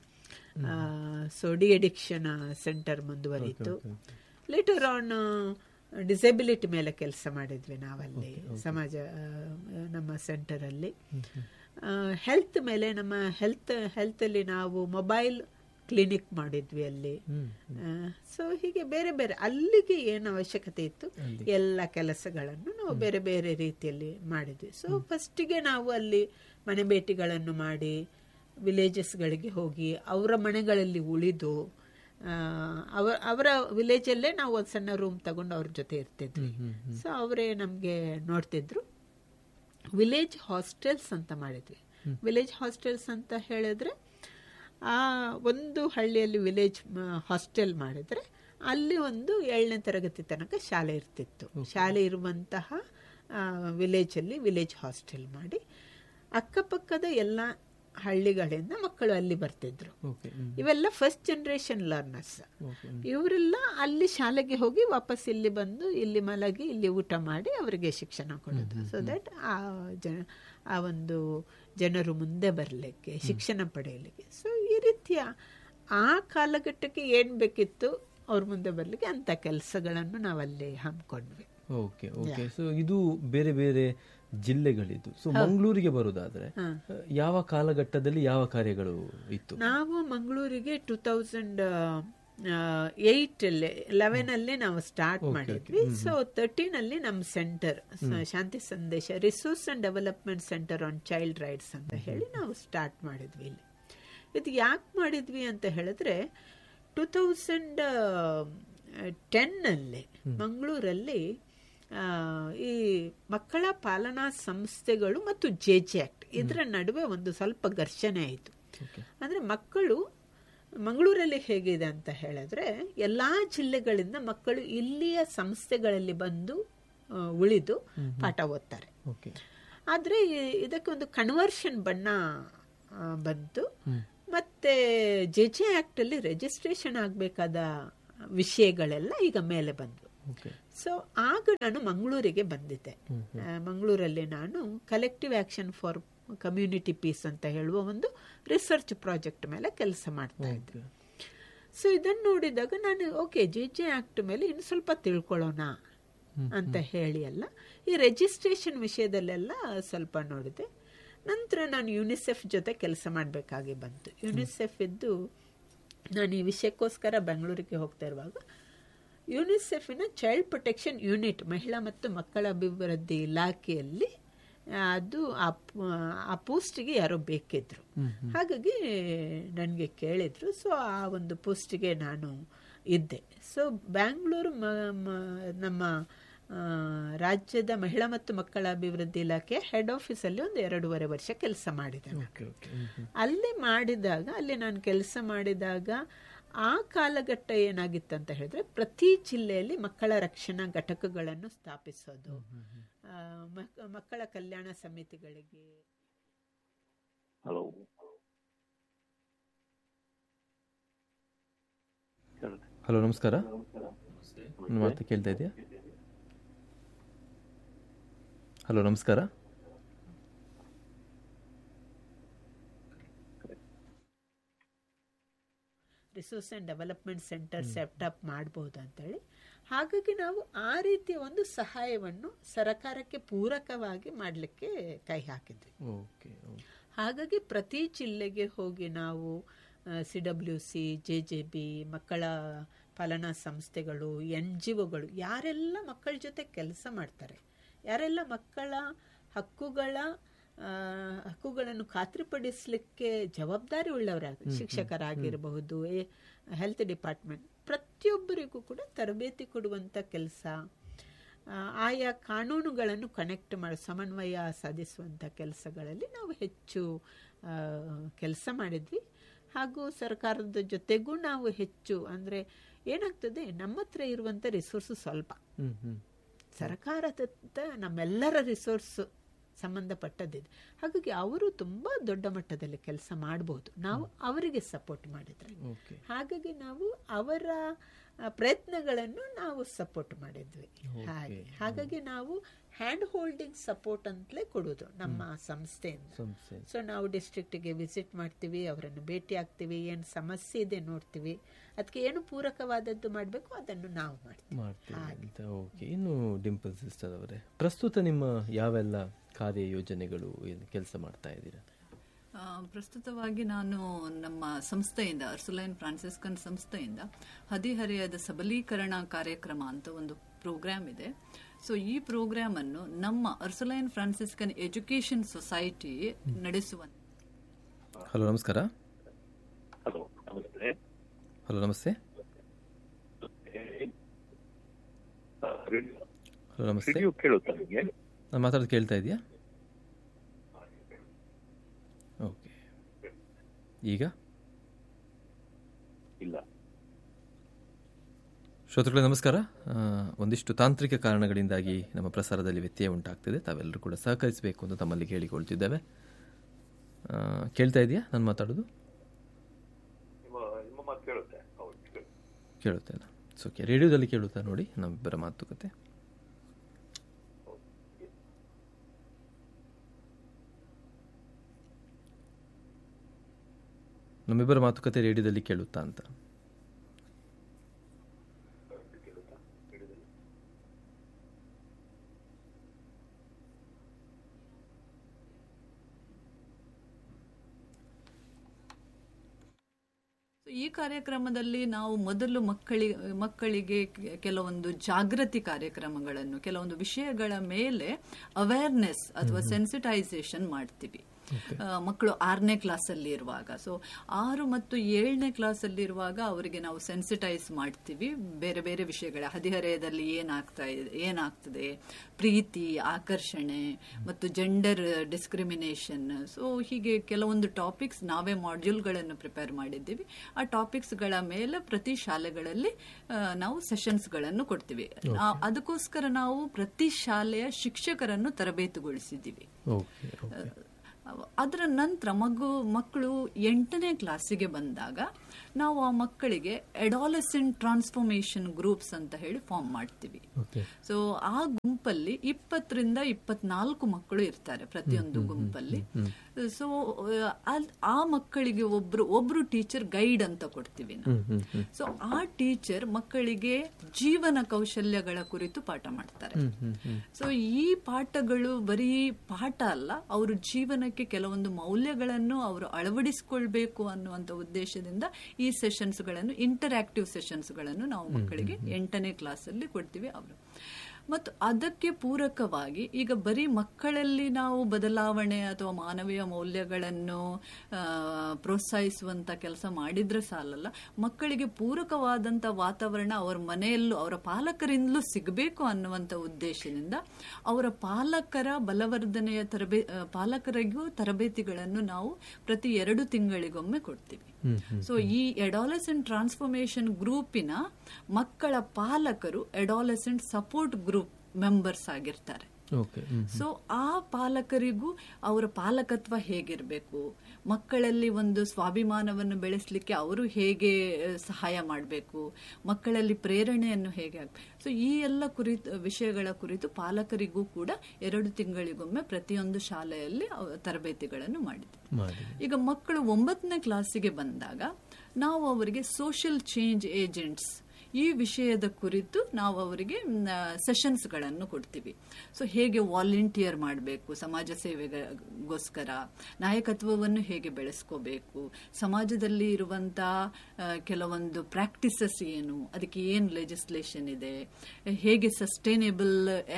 ಸೊ ಡಿ ಅಡಿಕ್ಷನ್ ಸೆಂಟರ್ ಮುಂದುವರಿಯಿತು ಲೇಟರ್ ಆನ್ ಡಿಸೆಬಿಲಿಟಿ ಮೇಲೆ ಕೆಲಸ ಮಾಡಿದ್ವಿ ನಾವಲ್ಲಿ ಸಮಾಜ ಆ, ನಮ್ಮ ಸೆಂಟರಲ್ಲಿ ಹೆಲ್ತ್ ಮೇಲೆ ನಮ್ಮ ಹೆಲ್ತ್ ಹೆಲ್ತಲ್ಲಿ ನಾವು ಮೊಬೈಲ್ ಕ್ಲಿನಿಕ್ ಮಾಡಿದ್ವಿ ಅಲ್ಲಿ ಸೊ ಹೀಗೆ ಬೇರೆ ಬೇರೆ ಅಲ್ಲಿಗೆ ಏನು ಅವಶ್ಯಕತೆ ಇತ್ತು ಎಲ್ಲ ಕೆಲಸಗಳನ್ನು ನಾವು ಬೇರೆ ಬೇರೆ ರೀತಿಯಲ್ಲಿ ಮಾಡಿದ್ವಿ ಸೊ ಫಸ್ಟಿಗೆ ನಾವು ಅಲ್ಲಿ ಮನೆ ಭೇಟಿಗಳನ್ನು ಮಾಡಿ ವಿಲೇಜಸ್ಗಳಿಗೆ ಹೋಗಿ ಅವರ ಮನೆಗಳಲ್ಲಿ ಉಳಿದು ಆ, ಅವರ ಅವರ ವಿಲೇಜಲ್ಲೇ ನಾವು ಒಂದು ಸಣ್ಣ ರೂಮ್ ತಗೊಂಡು ಅವ್ರ ಜೊತೆ ಇರ್ತಿದ್ವಿ ಸೊ ಅವರೇ ನಮಗೆ ನೋಡ್ತಿದ್ರು ವಿಲೇಜ್ ಹಾಸ್ಟೆಲ್ಸ್ ಅಂತ ಮಾಡಿದ್ವಿ ವಿಲೇಜ್ ಹಾಸ್ಟೆಲ್ಸ್ ಅಂತ ಹೇಳಿದ್ರೆ ಆ ಒಂದು ಹಳ್ಳಿಯಲ್ಲಿ ವಿಲೇಜ್ ಹಾಸ್ಟೆಲ್ ಮಾಡಿದ್ರೆ ಅಲ್ಲಿ ಒಂದು ಏಳನೇ ತರಗತಿ ತನಕ ಶಾಲೆ ಇರ್ತಿತ್ತು ಶಾಲೆ ಇರುವಂತಹ ವಿಲೇಜಲ್ಲಿ ವಿಲೇಜ್ ಹಾಸ್ಟೆಲ್ ಮಾಡಿ ಅಕ್ಕಪಕ್ಕದ ಎಲ್ಲ ಹಳ್ಳಿಗಳಿಂದ ಮಕ್ಕಳು ಅಲ್ಲಿ ಬರ್ತಿದ್ರು ಓಕೆ ಇವೆಲ್ಲ ಫಸ್ಟ್ ಜನರೇಷನ್ ಲರ್ನರ್ಸ್ ಇವರೆಲ್ಲ ಅಲ್ಲಿ ಶಾಲೆಗೆ ಹೋಗಿ ವಾಪಸ್ ಇಲ್ಲಿ ಬಂದು ಇಲ್ಲಿ ಮಲಗಿ ಇಲ್ಲಿ ಊಟ ಮಾಡಿ ಅವರಿಗೆ ಶಿಕ್ಷಣ ಕೊಡೋದು ಸೊ ದಟ್ ಆ ಜನ ಆ ಒಂದು ಜನರು ಮುಂದೆ ಬರಲಿಕ್ಕೆ ಶಿಕ್ಷಣ ಪಡೆಯಲಿಕ್ಕೆ ಸೊ ಈ ರೀತಿಯ ಆ ಕಾಲಘಟ್ಟಕ್ಕೆ ಏನು ಬೇಕಿತ್ತು ಅವ್ರ ಮುಂದೆ ಬರಲಿಕ್ಕೆ ಅಂಥ ಕೆಲಸಗಳನ್ನು ನಾವಲ್ಲಿ ಹಮ್ಮಿಕೊಂಡ್ವಿ ಓಕೆ ಓಕೆ ಸೊ ಇದು ಬೇರೆ ಬೇರೆ ಜಿಲ್ಲೆಗಳಿದ್ದು ಸೊ ಮಂಗಳೂರಿಗೆ ಬರುದಾದ್ರೆ ಯಾವ ಕಾಲಘಟ್ಟದಲ್ಲಿ ಯಾವ ಕಾರ್ಯಗಳು ಇತ್ತು ನಾವು ಮಂಗಳೂರಿಗೆ ಟೂ ತೌಸಂಡ್ ಏಯ್ಟ್ ಅಲ್ಲಿ ಲೆವೆನ್ ಅಲ್ಲಿ ನಾವು ಸ್ಟಾರ್ಟ್ ಮಾಡಿದ್ವಿ ಸೊ ತರ್ಟೀನ್ ಅಲ್ಲಿ ನಮ್ಮ center Shanti Sandesh resource and development center on child rights ಅಂತ ಹೇಳಿ ನಾವು ಸ್ಟಾರ್ಟ್ ಮಾಡಿದ್ವಿ ಇಲ್ಲಿ ಇದು ಯಾಕೆ ಮಾಡಿದ್ವಿ ಅಂತ ಹೇಳಿದ್ರೆ ಟೂ ತೌಸಂಡ್ ಟೆನ್ನಲ್ಲಿ ಮಂಗಳೂರಲ್ಲಿ ಆ, ಈ ಮಕ್ಕಳ ಪಾಲನಾ ಸಂಸ್ಥೆಗಳು ಮತ್ತು ಜೆ ಜೆ ಆಕ್ಟ್ ಇದರ ನಡುವೆ ಒಂದು ಸ್ವಲ್ಪ ಘರ್ಷಣೆ ಆಯಿತು ಅಂದ್ರೆ ಮಕ್ಕಳು ಮಂಗಳೂರಲ್ಲಿ ಹೇಗಿದೆ ಅಂತ ಹೇಳಿದ್ರೆ ಎಲ್ಲ ಜಿಲ್ಲೆಗಳಿಂದ ಮಕ್ಕಳು ಇಲ್ಲಿಯ ಸಂಸ್ಥೆಗಳಲ್ಲಿ ಬಂದು ಆ, ಉಳಿದು ಪಾಠ ಓದ್ತಾರೆ ಓಕೆ ಆದರೆ ಇದಕ್ಕೆ ಒಂದು ಕನ್ವರ್ಷನ್ ಬಣ್ಣ ಆ, ಬಂತು ಮತ್ತೆ ಜೆ ಜೆ ಆ್ಯಕ್ಟಲ್ಲಿ ರಿಜಿಸ್ಟ್ರೇಷನ್ ಆಗಬೇಕಾದ ವಿಷಯಗಳೆಲ್ಲ ಈಗ ಮೇಲೆ ಬಂದವು ಓಕೆ ಸೊ ಆಗ ನಾನು ಮಂಗಳೂರಿಗೆ ಬಂದಿದ್ದೆ ಆ, ಮಂಗಳೂರಲ್ಲಿ ನಾನು collective action for community peace ಅಂತ ಹೇಳುವ ಒಂದು ರಿಸರ್ಚ್ ಪ್ರಾಜೆಕ್ಟ್ ಮೇಲೆ ಕೆಲಸ ಮಾಡ್ತಾ ಇದ್ದೆ ಸೊ ಇದನ್ನು ನೋಡಿದಾಗ ನಾನು ಓಕೆ ಜೆ ಜೆ ಆ್ಯಕ್ಟ್ ಮೇಲೆ ಇನ್ನು ಸ್ವಲ್ಪ ತಿಳ್ಕೊಳ್ಳೋಣ ಅಂತ ಹೇಳಿ ಅಲ್ಲ ಈ ರಿಜಿಸ್ಟ್ರೇಷನ್ ವಿಷಯದಲ್ಲೆಲ್ಲ ಸ್ವಲ್ಪ ನೋಡಿದೆ ನಂತರ ನಾನು ಯುನಿಸೆಫ್ ಜೊತೆ ಕೆಲಸ ಮಾಡಬೇಕಾಗಿ ಬಂತು ಯುನಿಸೆಫ್ ಇದ್ದು ನಾನು ಈ ವಿಷಯಕ್ಕೋಸ್ಕರ ಬೆಂಗಳೂರಿಗೆ ಹೋಗ್ತಾ ಇರುವಾಗ ಯುನಿಸೆಫಿನ ಚೈಲ್ಡ್ ಪ್ರೊಟೆಕ್ಷನ್ ಯೂನಿಟ್ ಮಹಿಳಾ ಮತ್ತು ಮಕ್ಕಳ ಅಭಿವೃದ್ಧಿ ಇಲಾಖೆಯಲ್ಲಿ ಆ, ಅದು ಆ ಪ- ಆ ಪೋಸ್ಟಿಗೆ ಯಾರೋ ಬೇಕಿದ್ರು ಹಾಗಾಗಿ ನನಗೆ ಕೇಳಿದ್ರು ಸೊ ಆ ಒಂದು ಪೋಸ್ಟಿಗೆ ನಾನು ಇದ್ದೆ ಸೊ ಬ್ಯಾಂಗ್ಳೂರು ಮ- ಮ- ನಮ್ಮ ಆ, ರಾಜ್ಯದ ಮಹಿಳಾ ಮತ್ತು ಮಕ್ಕಳ ಅಭಿವೃದ್ಧಿ ಇಲಾಖೆ ಹೆಡ್ ಆಫೀಸಲ್ಲಿ ಒಂದು ಎರಡೂವರೆ ವರ್ಷ ಕೆಲಸ ಮಾಡಿದೆ ನಾನು. ಓಕೆ ಓಕೆ ಅಲ್ಲಿ ಮಾಡಿದಾಗ ಅಲ್ಲಿ ನಾನು ಕೆಲಸ ಮಾಡಿದಾಗ ಆ ಕಾಲಘಟ್ಟ ಏನಾಗಿತ್ತಂತ ಹೇಳಿದ್ರೆ ಪ್ರತಿ ಜಿಲ್ಲೆಯಲ್ಲಿ ಮಕ್ಕಳ ರಕ್ಷಣಾ ಘಟಕಗಳನ್ನು ಸ್ಥಾಪಿಸೋದು ಆ, ಮಕ್- ಮಕ್ಕಳ ಕಲ್ಯಾಣ ಸಮಿತಿಗಳಿಗೆ ಹಲೋ ಹಲೋ ನಮಸ್ಕಾರ ನನ್ನ ಮಾತು ಕೇಳ್ತಾ ಇದೆಯಾ ಹಲೋ ನಮಸ್ಕಾರ resource and development center set up ಮಾಡಬಹುದು ಅಂತೇಳಿ ಹಾಗಾಗಿ ನಾವು ಆ ರೀತಿಯ ಒಂದು ಸಹಾಯವನ್ನು ಸರಕಾರಕ್ಕೆ ಪೂರಕವಾಗಿ ಮಾಡಲಿಕ್ಕೆ ಕೈ ಹಾಕಿದ್ವಿ ಓಕೆ ಹಾಗಾಗಿ ಪ್ರತಿ ಜಿಲ್ಲೆಗೆ ಹೋಗಿ ನಾವು C W C J J B ಮಕ್ಕಳ ಪಾಲನಾ ಸಂಸ್ಥೆಗಳು ಎನ್ ಜಿ ಒಗಳು ಯಾರೆಲ್ಲ ಮಕ್ಕಳ ಜೊತೆ ಕೆಲಸ ಮಾಡ್ತಾರೆ ಯಾರೆಲ್ಲ ಮಕ್ಕಳ ಹಕ್ಕುಗಳ ಆ, ಹಕ್ಕುಗಳನ್ನು ಖಾತ್ರಿಪಡಿಸಲಿಕ್ಕೆ ಜವಾಬ್ದಾರಿ ಉಳ್ಳವರಾಗ ಶಿಕ್ಷಕರಾಗಿರಬಹುದು ಹೆಲ್ತ್ ಡಿಪಾರ್ಟ್ಮೆಂಟ್ ಪ್ರತಿಯೊಬ್ಬರಿಗೂ ಕೂಡ ತರಬೇತಿ ಕೊಡುವಂಥ ಕೆಲಸ ಆ, ಆಯಾ ಕಾನೂನುಗಳನ್ನು ಕನೆಕ್ಟ್ ಮಾಡಿ ಸಮನ್ವಯ ಸಾಧಿಸುವಂಥ ಕೆಲಸಗಳಲ್ಲಿ ನಾವು ಹೆಚ್ಚು ಕೆಲಸ ಮಾಡಿದ್ವಿ ಹಾಗೂ ಸರ್ಕಾರದ ಜೊತೆಗೂ ನಾವು ಹೆಚ್ಚು ಅಂದರೆ ಏನಾಗ್ತದೆ ನಮ್ಮ ಹತ್ರ ಇರುವಂಥ ರಿಸೋರ್ಸು ಸ್ವಲ್ಪ ಹ್ಮ್ ಹ್ಮ್ ಸರ್ಕಾರದತ್ತ ನಮ್ಮೆಲ್ಲರ ರಿಸೋರ್ಸ್ ಸಂಬಂಧಪಟ್ಟದ್ದಿದೆ ಹಾಗಾಗಿ ಅವರು ತುಂಬ ದೊಡ್ಡ ಮಟ್ಟದಲ್ಲಿ ಕೆಲಸ ಮಾಡಬಹುದು ನಾವು ಅವರಿಗೆ ಸಪೋರ್ಟ್ ಮಾಡಿದ್ರೆ ಓಕೆ ಹಾಗಾಗಿ ನಾವು ಅವರ ಆ, ಪ್ರಯತ್ನಗಳನ್ನು ನಾವು ಸಪೋರ್ಟ್ ಮಾಡಿದ್ವಿ ಹಾಗೆ ಹಾಗಾಗಿ ನಾವು ಹ್ಯಾಂಡ್ ಹೋಲ್ಡಿಂಗ್ ಸಪೋರ್ಟ್ ಅಂತಲೇ ಕೊಡೋದು ನಮ್ಮ ಸಂಸ್ಥೆಯಿಂದ ಸಂಸ್ಥೆ ಸೊ ನಾವು ಡಿಸ್ಟ್ರಿಕ್ಟಿಗೆ ವಿಸಿಟ್ ಮಾಡ್ತೀವಿ ಅವರನ್ನು ಭೇಟಿ ಆಗ್ತೀವಿ ಏನು ಸಮಸ್ಯೆ ಇದೆ ನೋಡ್ತೀವಿ ಅದಕ್ಕೆ ಏನು ಪೂರಕವಾದದ್ದು ಮಾಡಬೇಕು ಅದನ್ನು ನಾವು ಮಾಡ್ತೀವಿ ಮಾಡ್ತೀವಿ ಅಂತ ಓಕೆ ಇನ್ನು ಡಿಂಪಲ್ ಸಿಸ್ಟರ್ ಅವರೇ ಪ್ರಸ್ತುತ ನಿಮ್ಮ ಯಾವೆಲ್ಲ ಕಾರ್ಯ ಯೋಜನೆಗಳು ಏನು ಕೆಲಸ ಮಾಡ್ತಾ ಇದ್ದೀರಾ ಆ, ಪ್ರಸ್ತುತವಾಗಿ ನಾನು ನಮ್ಮ ಸಂಸ್ಥೆಯಿಂದ ಅರ್ಸುಲೈನ್ ಫ್ರಾನ್ಸಿಸ್ಕನ್ ಸಂಸ್ಥೆಯಿಂದ ಹದಿಹರೆಯದ ಸಬಲೀಕರಣ ಕಾರ್ಯಕ್ರಮ ಅಂತ ಒಂದು ಪ್ರೋಗ್ರಾಮ್ ಇದೆ ಸೊ ಈ ಪ್ರೋಗ್ರಾಮ್ ಅನ್ನು ನಮ್ಮ ಅರ್ಸುಲೈನ್ ಫ್ರಾನ್ಸಿಸ್ಕನ್ ಎಜುಕೇಶನ್ ಸೊಸೈಟಿ ನಡೆಸುವ ಹಲೋ ನಮಸ್ಕಾರ ಹಲೋ ನಮಸ್ತೆ ಹಲೋ ನಮಸ್ತೆ ಹಲೋ ನಮಸ್ತೆ ರೇಡಿಯೋ ಕೇಳುತ್ತಾ ನಿಮಗೆ ನಾನು ಮಾತಾಡೋದು ಕೇಳ್ತಾ ಇದೆಯಾ ಓಕೆ ಈಗ ಇಲ್ಲ ಶ್ರೋತೃಗಳೇ ನಮಸ್ಕಾರ ಆ, ಒಂದಿಷ್ಟು ತಾಂತ್ರಿಕ ಕಾರಣಗಳಿಂದಾಗಿ ನಮ್ಮ ಪ್ರಸಾರದಲ್ಲಿ ವ್ಯತ್ಯಯ ಉಂಟಾಗ್ತಿದೆ ತಾವೆಲ್ಲರೂ ಕೂಡ ಸಹಕರಿಸಬೇಕು ಅಂತ ತಮ್ಮಲ್ಲಿ ಕೇಳಿಕೊಳ್ತಿದ್ದೇವೆ ಆ, ಕೇಳ್ತಾ ಇದೆಯಾ ನಾನು ಮಾತಾಡೋದು ನಿಮ್ಮ ನಿಮ್ಮ ಮಾತು ಕೇಳುತ್ತೆ ಹೌದು ಕೇಳುತ್ತೇನೆ ಓಕೆ ರೇಡಿಯೋದಲ್ಲಿ ಕೇಳುತ್ತಾ ನೋಡಿ ನಮ್ಮಿಬ್ಬರ ಮಾತುಕತೆ ನಮ್ಮಿಬ್ಬರ ಮಾತುಕತೆ ರೇಡಿಯೋದಲ್ಲಿ ಕೇಳುತ್ತಾ ಅಂತ So, ಈ ಕಾರ್ಯಕ್ರಮದಲ್ಲಿ ನಾವು ಮೊದಲು ಮಕ್ಕಳಿ ಮಕ್ಕಳಿಗೆ ಕೆ- ಕೆಲವೊಂದು ಜಾಗೃತಿ ಕಾರ್ಯಕ್ರಮಗಳನ್ನು ಕೆಲವೊಂದು ವಿಷಯಗಳ ಮೇಲೆ ಅವೇರ್ನೆಸ್ ಅಥವಾ ಸೆನ್ಸಿಟೈಸೇಷನ್ ಮಾಡ್ತೀವಿ ಆ, ಮಕ್ಕಳು ಆರನೇ ಕ್ಲಾಸಲ್ಲಿ ಇರುವಾಗ ಸೊ ಆರು ಮತ್ತು ಏಳನೇ ಕ್ಲಾಸಲ್ಲಿ ಇರುವಾಗ ಅವರಿಗೆ ನಾವು ಸೆನ್ಸಿಟೈಸ್ ಮಾಡ್ತೀವಿ ಬೇರೆ ಬೇರೆ ವಿಷಯಗಳ ಹದಿಹರೆಯದಲ್ಲಿ ಏನಾಗ್ತಾ ಇದೆ ಏನಾಗ್ತದೆ ಪ್ರೀತಿ ಆಕರ್ಷಣೆ ಮತ್ತು ಜೆಂಡರ್ ಡಿಸ್ಕ್ರಿಮಿನೇಷನ್ ಸೊ ಹೀಗೆ ಕೆಲವೊಂದು ಟಾಪಿಕ್ಸ್ ನಾವೇ ಮಾಡ್ಯೂಲ್ಗಳನ್ನು ಪ್ರಿಪೇರ್ ಮಾಡಿದ್ದೀವಿ ಆ ಟಾಪಿಕ್ಸ್ಗಳ ಮೇಲೆ ಪ್ರತಿ ಶಾಲೆಗಳಲ್ಲಿ ಆ, ನಾವು ಸೆಷನ್ಸ್ಗಳನ್ನು ಕೊಡ್ತೀವಿ ಆ- ಅದಕ್ಕೋಸ್ಕರ ನಾವು ಪ್ರತಿ ಶಾಲೆಯ ಶಿಕ್ಷಕರನ್ನು ತರಬೇತುಗೊಳಿಸಿದ್ದೀವಿ ಓಕೆ ಓಕೆ ಅದರ ನಂತರ ಮಗು ಮಕ್ಕಳು ಎಂಟನೇ ಕ್ಲಾಸಿಗೆ ಬಂದಾಗ ನಾವು ಆ ಮಕ್ಕಳಿಗೆ ಎಡಾಲಸೆಂಟ್ ಟ್ರಾನ್ಸ್ಫಾರ್ಮೇಶನ್ ಗ್ರೂಪ್ಸ್ ಅಂತ ಹೇಳಿ ಫಾರ್ಮ್ ಮಾಡ್ತೀವಿ ಓಕೆ ಸೊ ಆ ಗುಂಪಲ್ಲಿ ಇಪ್ಪತ್ತರಿಂದ ಇಪ್ಪತ್ನಾಲ್ಕು ಮಕ್ಕಳು ಇರ್ತಾರೆ ಪ್ರತಿಯೊಂದು ಗುಂಪಲ್ಲಿ ಸೊ ಆ ಮಕ್ಕಳಿಗೆ ಒಬ್ರು ಒಬ್ರು ಟೀಚರ್ ಗೈಡ್ ಅಂತ ಕೊಡ್ತೀವಿ ನಾವು ಸೊ ಆ ಟೀಚರ್ ಮಕ್ಕಳಿಗೆ ಜೀವನ ಕೌಶಲ್ಯಗಳ ಕುರಿತು ಪಾಠ ಮಾಡ್ತಾರೆ ಸೊ ಈ ಪಾಠಗಳು ಬರೀ ಪಾಠ ಅಲ್ಲ ಅವರು ಜೀವನಕ್ಕೆ ಕೆಲವೊಂದು ಮೌಲ್ಯಗಳನ್ನು ಅವರು ಅಳವಡಿಸಿಕೊಳ್ಬೇಕು ಅನ್ನುವಂಥ ಉದ್ದೇಶದಿಂದ ಈ ಸೆಷನ್ಸ್ಗಳನ್ನು ಇಂಟರಾಕ್ಟಿವ್ ಸೆಷನ್ಸ್ಗಳನ್ನು ನಾವು ಮಕ್ಕಳಿಗೆ ಎಂಟನೇ ಕ್ಲಾಸಲ್ಲಿ ಕೊಡ್ತೀವಿ ಅವರು ಮತ್ತು ಅದಕ್ಕೆ ಪೂರಕವಾಗಿ ಈಗ ಬರೀ ಮಕ್ಕಳಲ್ಲಿ ನಾವು ಬದಲಾವಣೆ ಅಥವಾ ಮಾನವೀಯ ಮೌಲ್ಯಗಳನ್ನು ಆ, ಪ್ರೋತ್ಸಾಹಿಸುವಂತ ಕೆಲಸ ಮಾಡಿದ್ರೆ ಸಾಲಲ್ಲ ಮಕ್ಕಳಿಗೆ ಪೂರಕವಾದಂತ ವಾತಾವರಣ ಅವರ ಮನೆಯಲ್ಲೂ ಅವರ ಪಾಲಕರಿಂದಲೂ ಸಿಗಬೇಕು ಅನ್ನುವಂಥ ಉದ್ದೇಶದಿಂದ ಅವರ ಪಾಲಕರ ಬಲವರ್ಧನೆಯ ತರಬೇ ಆ, ಪಾಲಕರಿಗೂ ತರಬೇತಿಗಳನ್ನು ನಾವು ಪ್ರತಿ ಎರಡು ತಿಂಗಳಿಗೊಮ್ಮೆ ಕೊಡ್ತೀವಿ ಸೊ ಈ ಎಡಾಲಸೆಂಟ್ ಟ್ರಾನ್ಸ್ಫಾರ್ಮೇಶನ್ ಗ್ರೂಪಿನ ಮಕ್ಕಳ ಪಾಲಕರು ಎಡಾಲಸೆಂಟ್ ಸಪೋರ್ಟ್ ಗ್ರೂಪ್ ಮೆಂಬರ್ಸ್ ಆಗಿರ್ತಾರೆ ಓಕೆ ಸೊ ಆ ಪಾಲಕರಿಗೂ ಅವರ ಪಾಲಕತ್ವ ಹೇಗಿರಬೇಕು ಮಕ್ಕಳಲ್ಲಿ ಒಂದು ಸ್ವಾಭಿಮಾನವನ್ನು ಬೆಳೆಸಲಿಕ್ಕೆ ಅವರು ಹೇಗೆ ಆ, ಸಹಾಯ ಮಾಡಬೇಕು ಮಕ್ಕಳಲ್ಲಿ ಪ್ರೇರಣೆಯನ್ನು ಹೇಗೆ ಆಗ್ಬೇಕು ಸೊ ಈ ಎಲ್ಲ ಕುರಿತು ವಿಷಯಗಳ ಕುರಿತು ಪಾಲಕರಿಗೂ ಕೂಡ ಎರಡು ತಿಂಗಳಿಗೊಮ್ಮೆ ಪ್ರತಿಯೊಂದು ಶಾಲೆಯಲ್ಲಿ ಅವ- ತರಬೇತಿಗಳನ್ನು ಮಾಡಿದ್ವಿ ಮಾಡಿ ಈಗ ಮಕ್ಕಳು ಒಂಬತ್ತನೇ ಕ್ಲಾಸಿಗೆ ಬಂದಾಗ ನಾವು ಅವರಿಗೆ ಸೋಷಿಯಲ್ ಚೇಂಜ್ ಏಜೆಂಟ್ಸ್ ಈ ವಿಷಯದ ಕುರಿತು ನಾವು ಅವರಿಗೆ ಸೆಷನ್ಸ್ಗಳನ್ನು ಕೊಡ್ತೀವಿ ಸೊ ಹೇಗೆ ವಾಲಂಟಿಯರ್ ಮಾಡಬೇಕು ಸಮಾಜ ಸೇವೆಗೋಸ್ಕರ ನಾಯಕತ್ವವನ್ನು ಹೇಗೆ ಬೆಳೆಸ್ಕೋಬೇಕು ಸಮಾಜದಲ್ಲಿ ಇರುವಂತ ಆ, ಕೆಲವೊಂದು ಪ್ರಾಕ್ಟೀಸಸ್ ಏನು ಅದಕ್ಕೆ ಏನು ಲೆಜಿಸ್ಲೇಷನ್ ಇದೆ ಹೇಗೆ ಸಸ್ಟೈನೇಬಲ್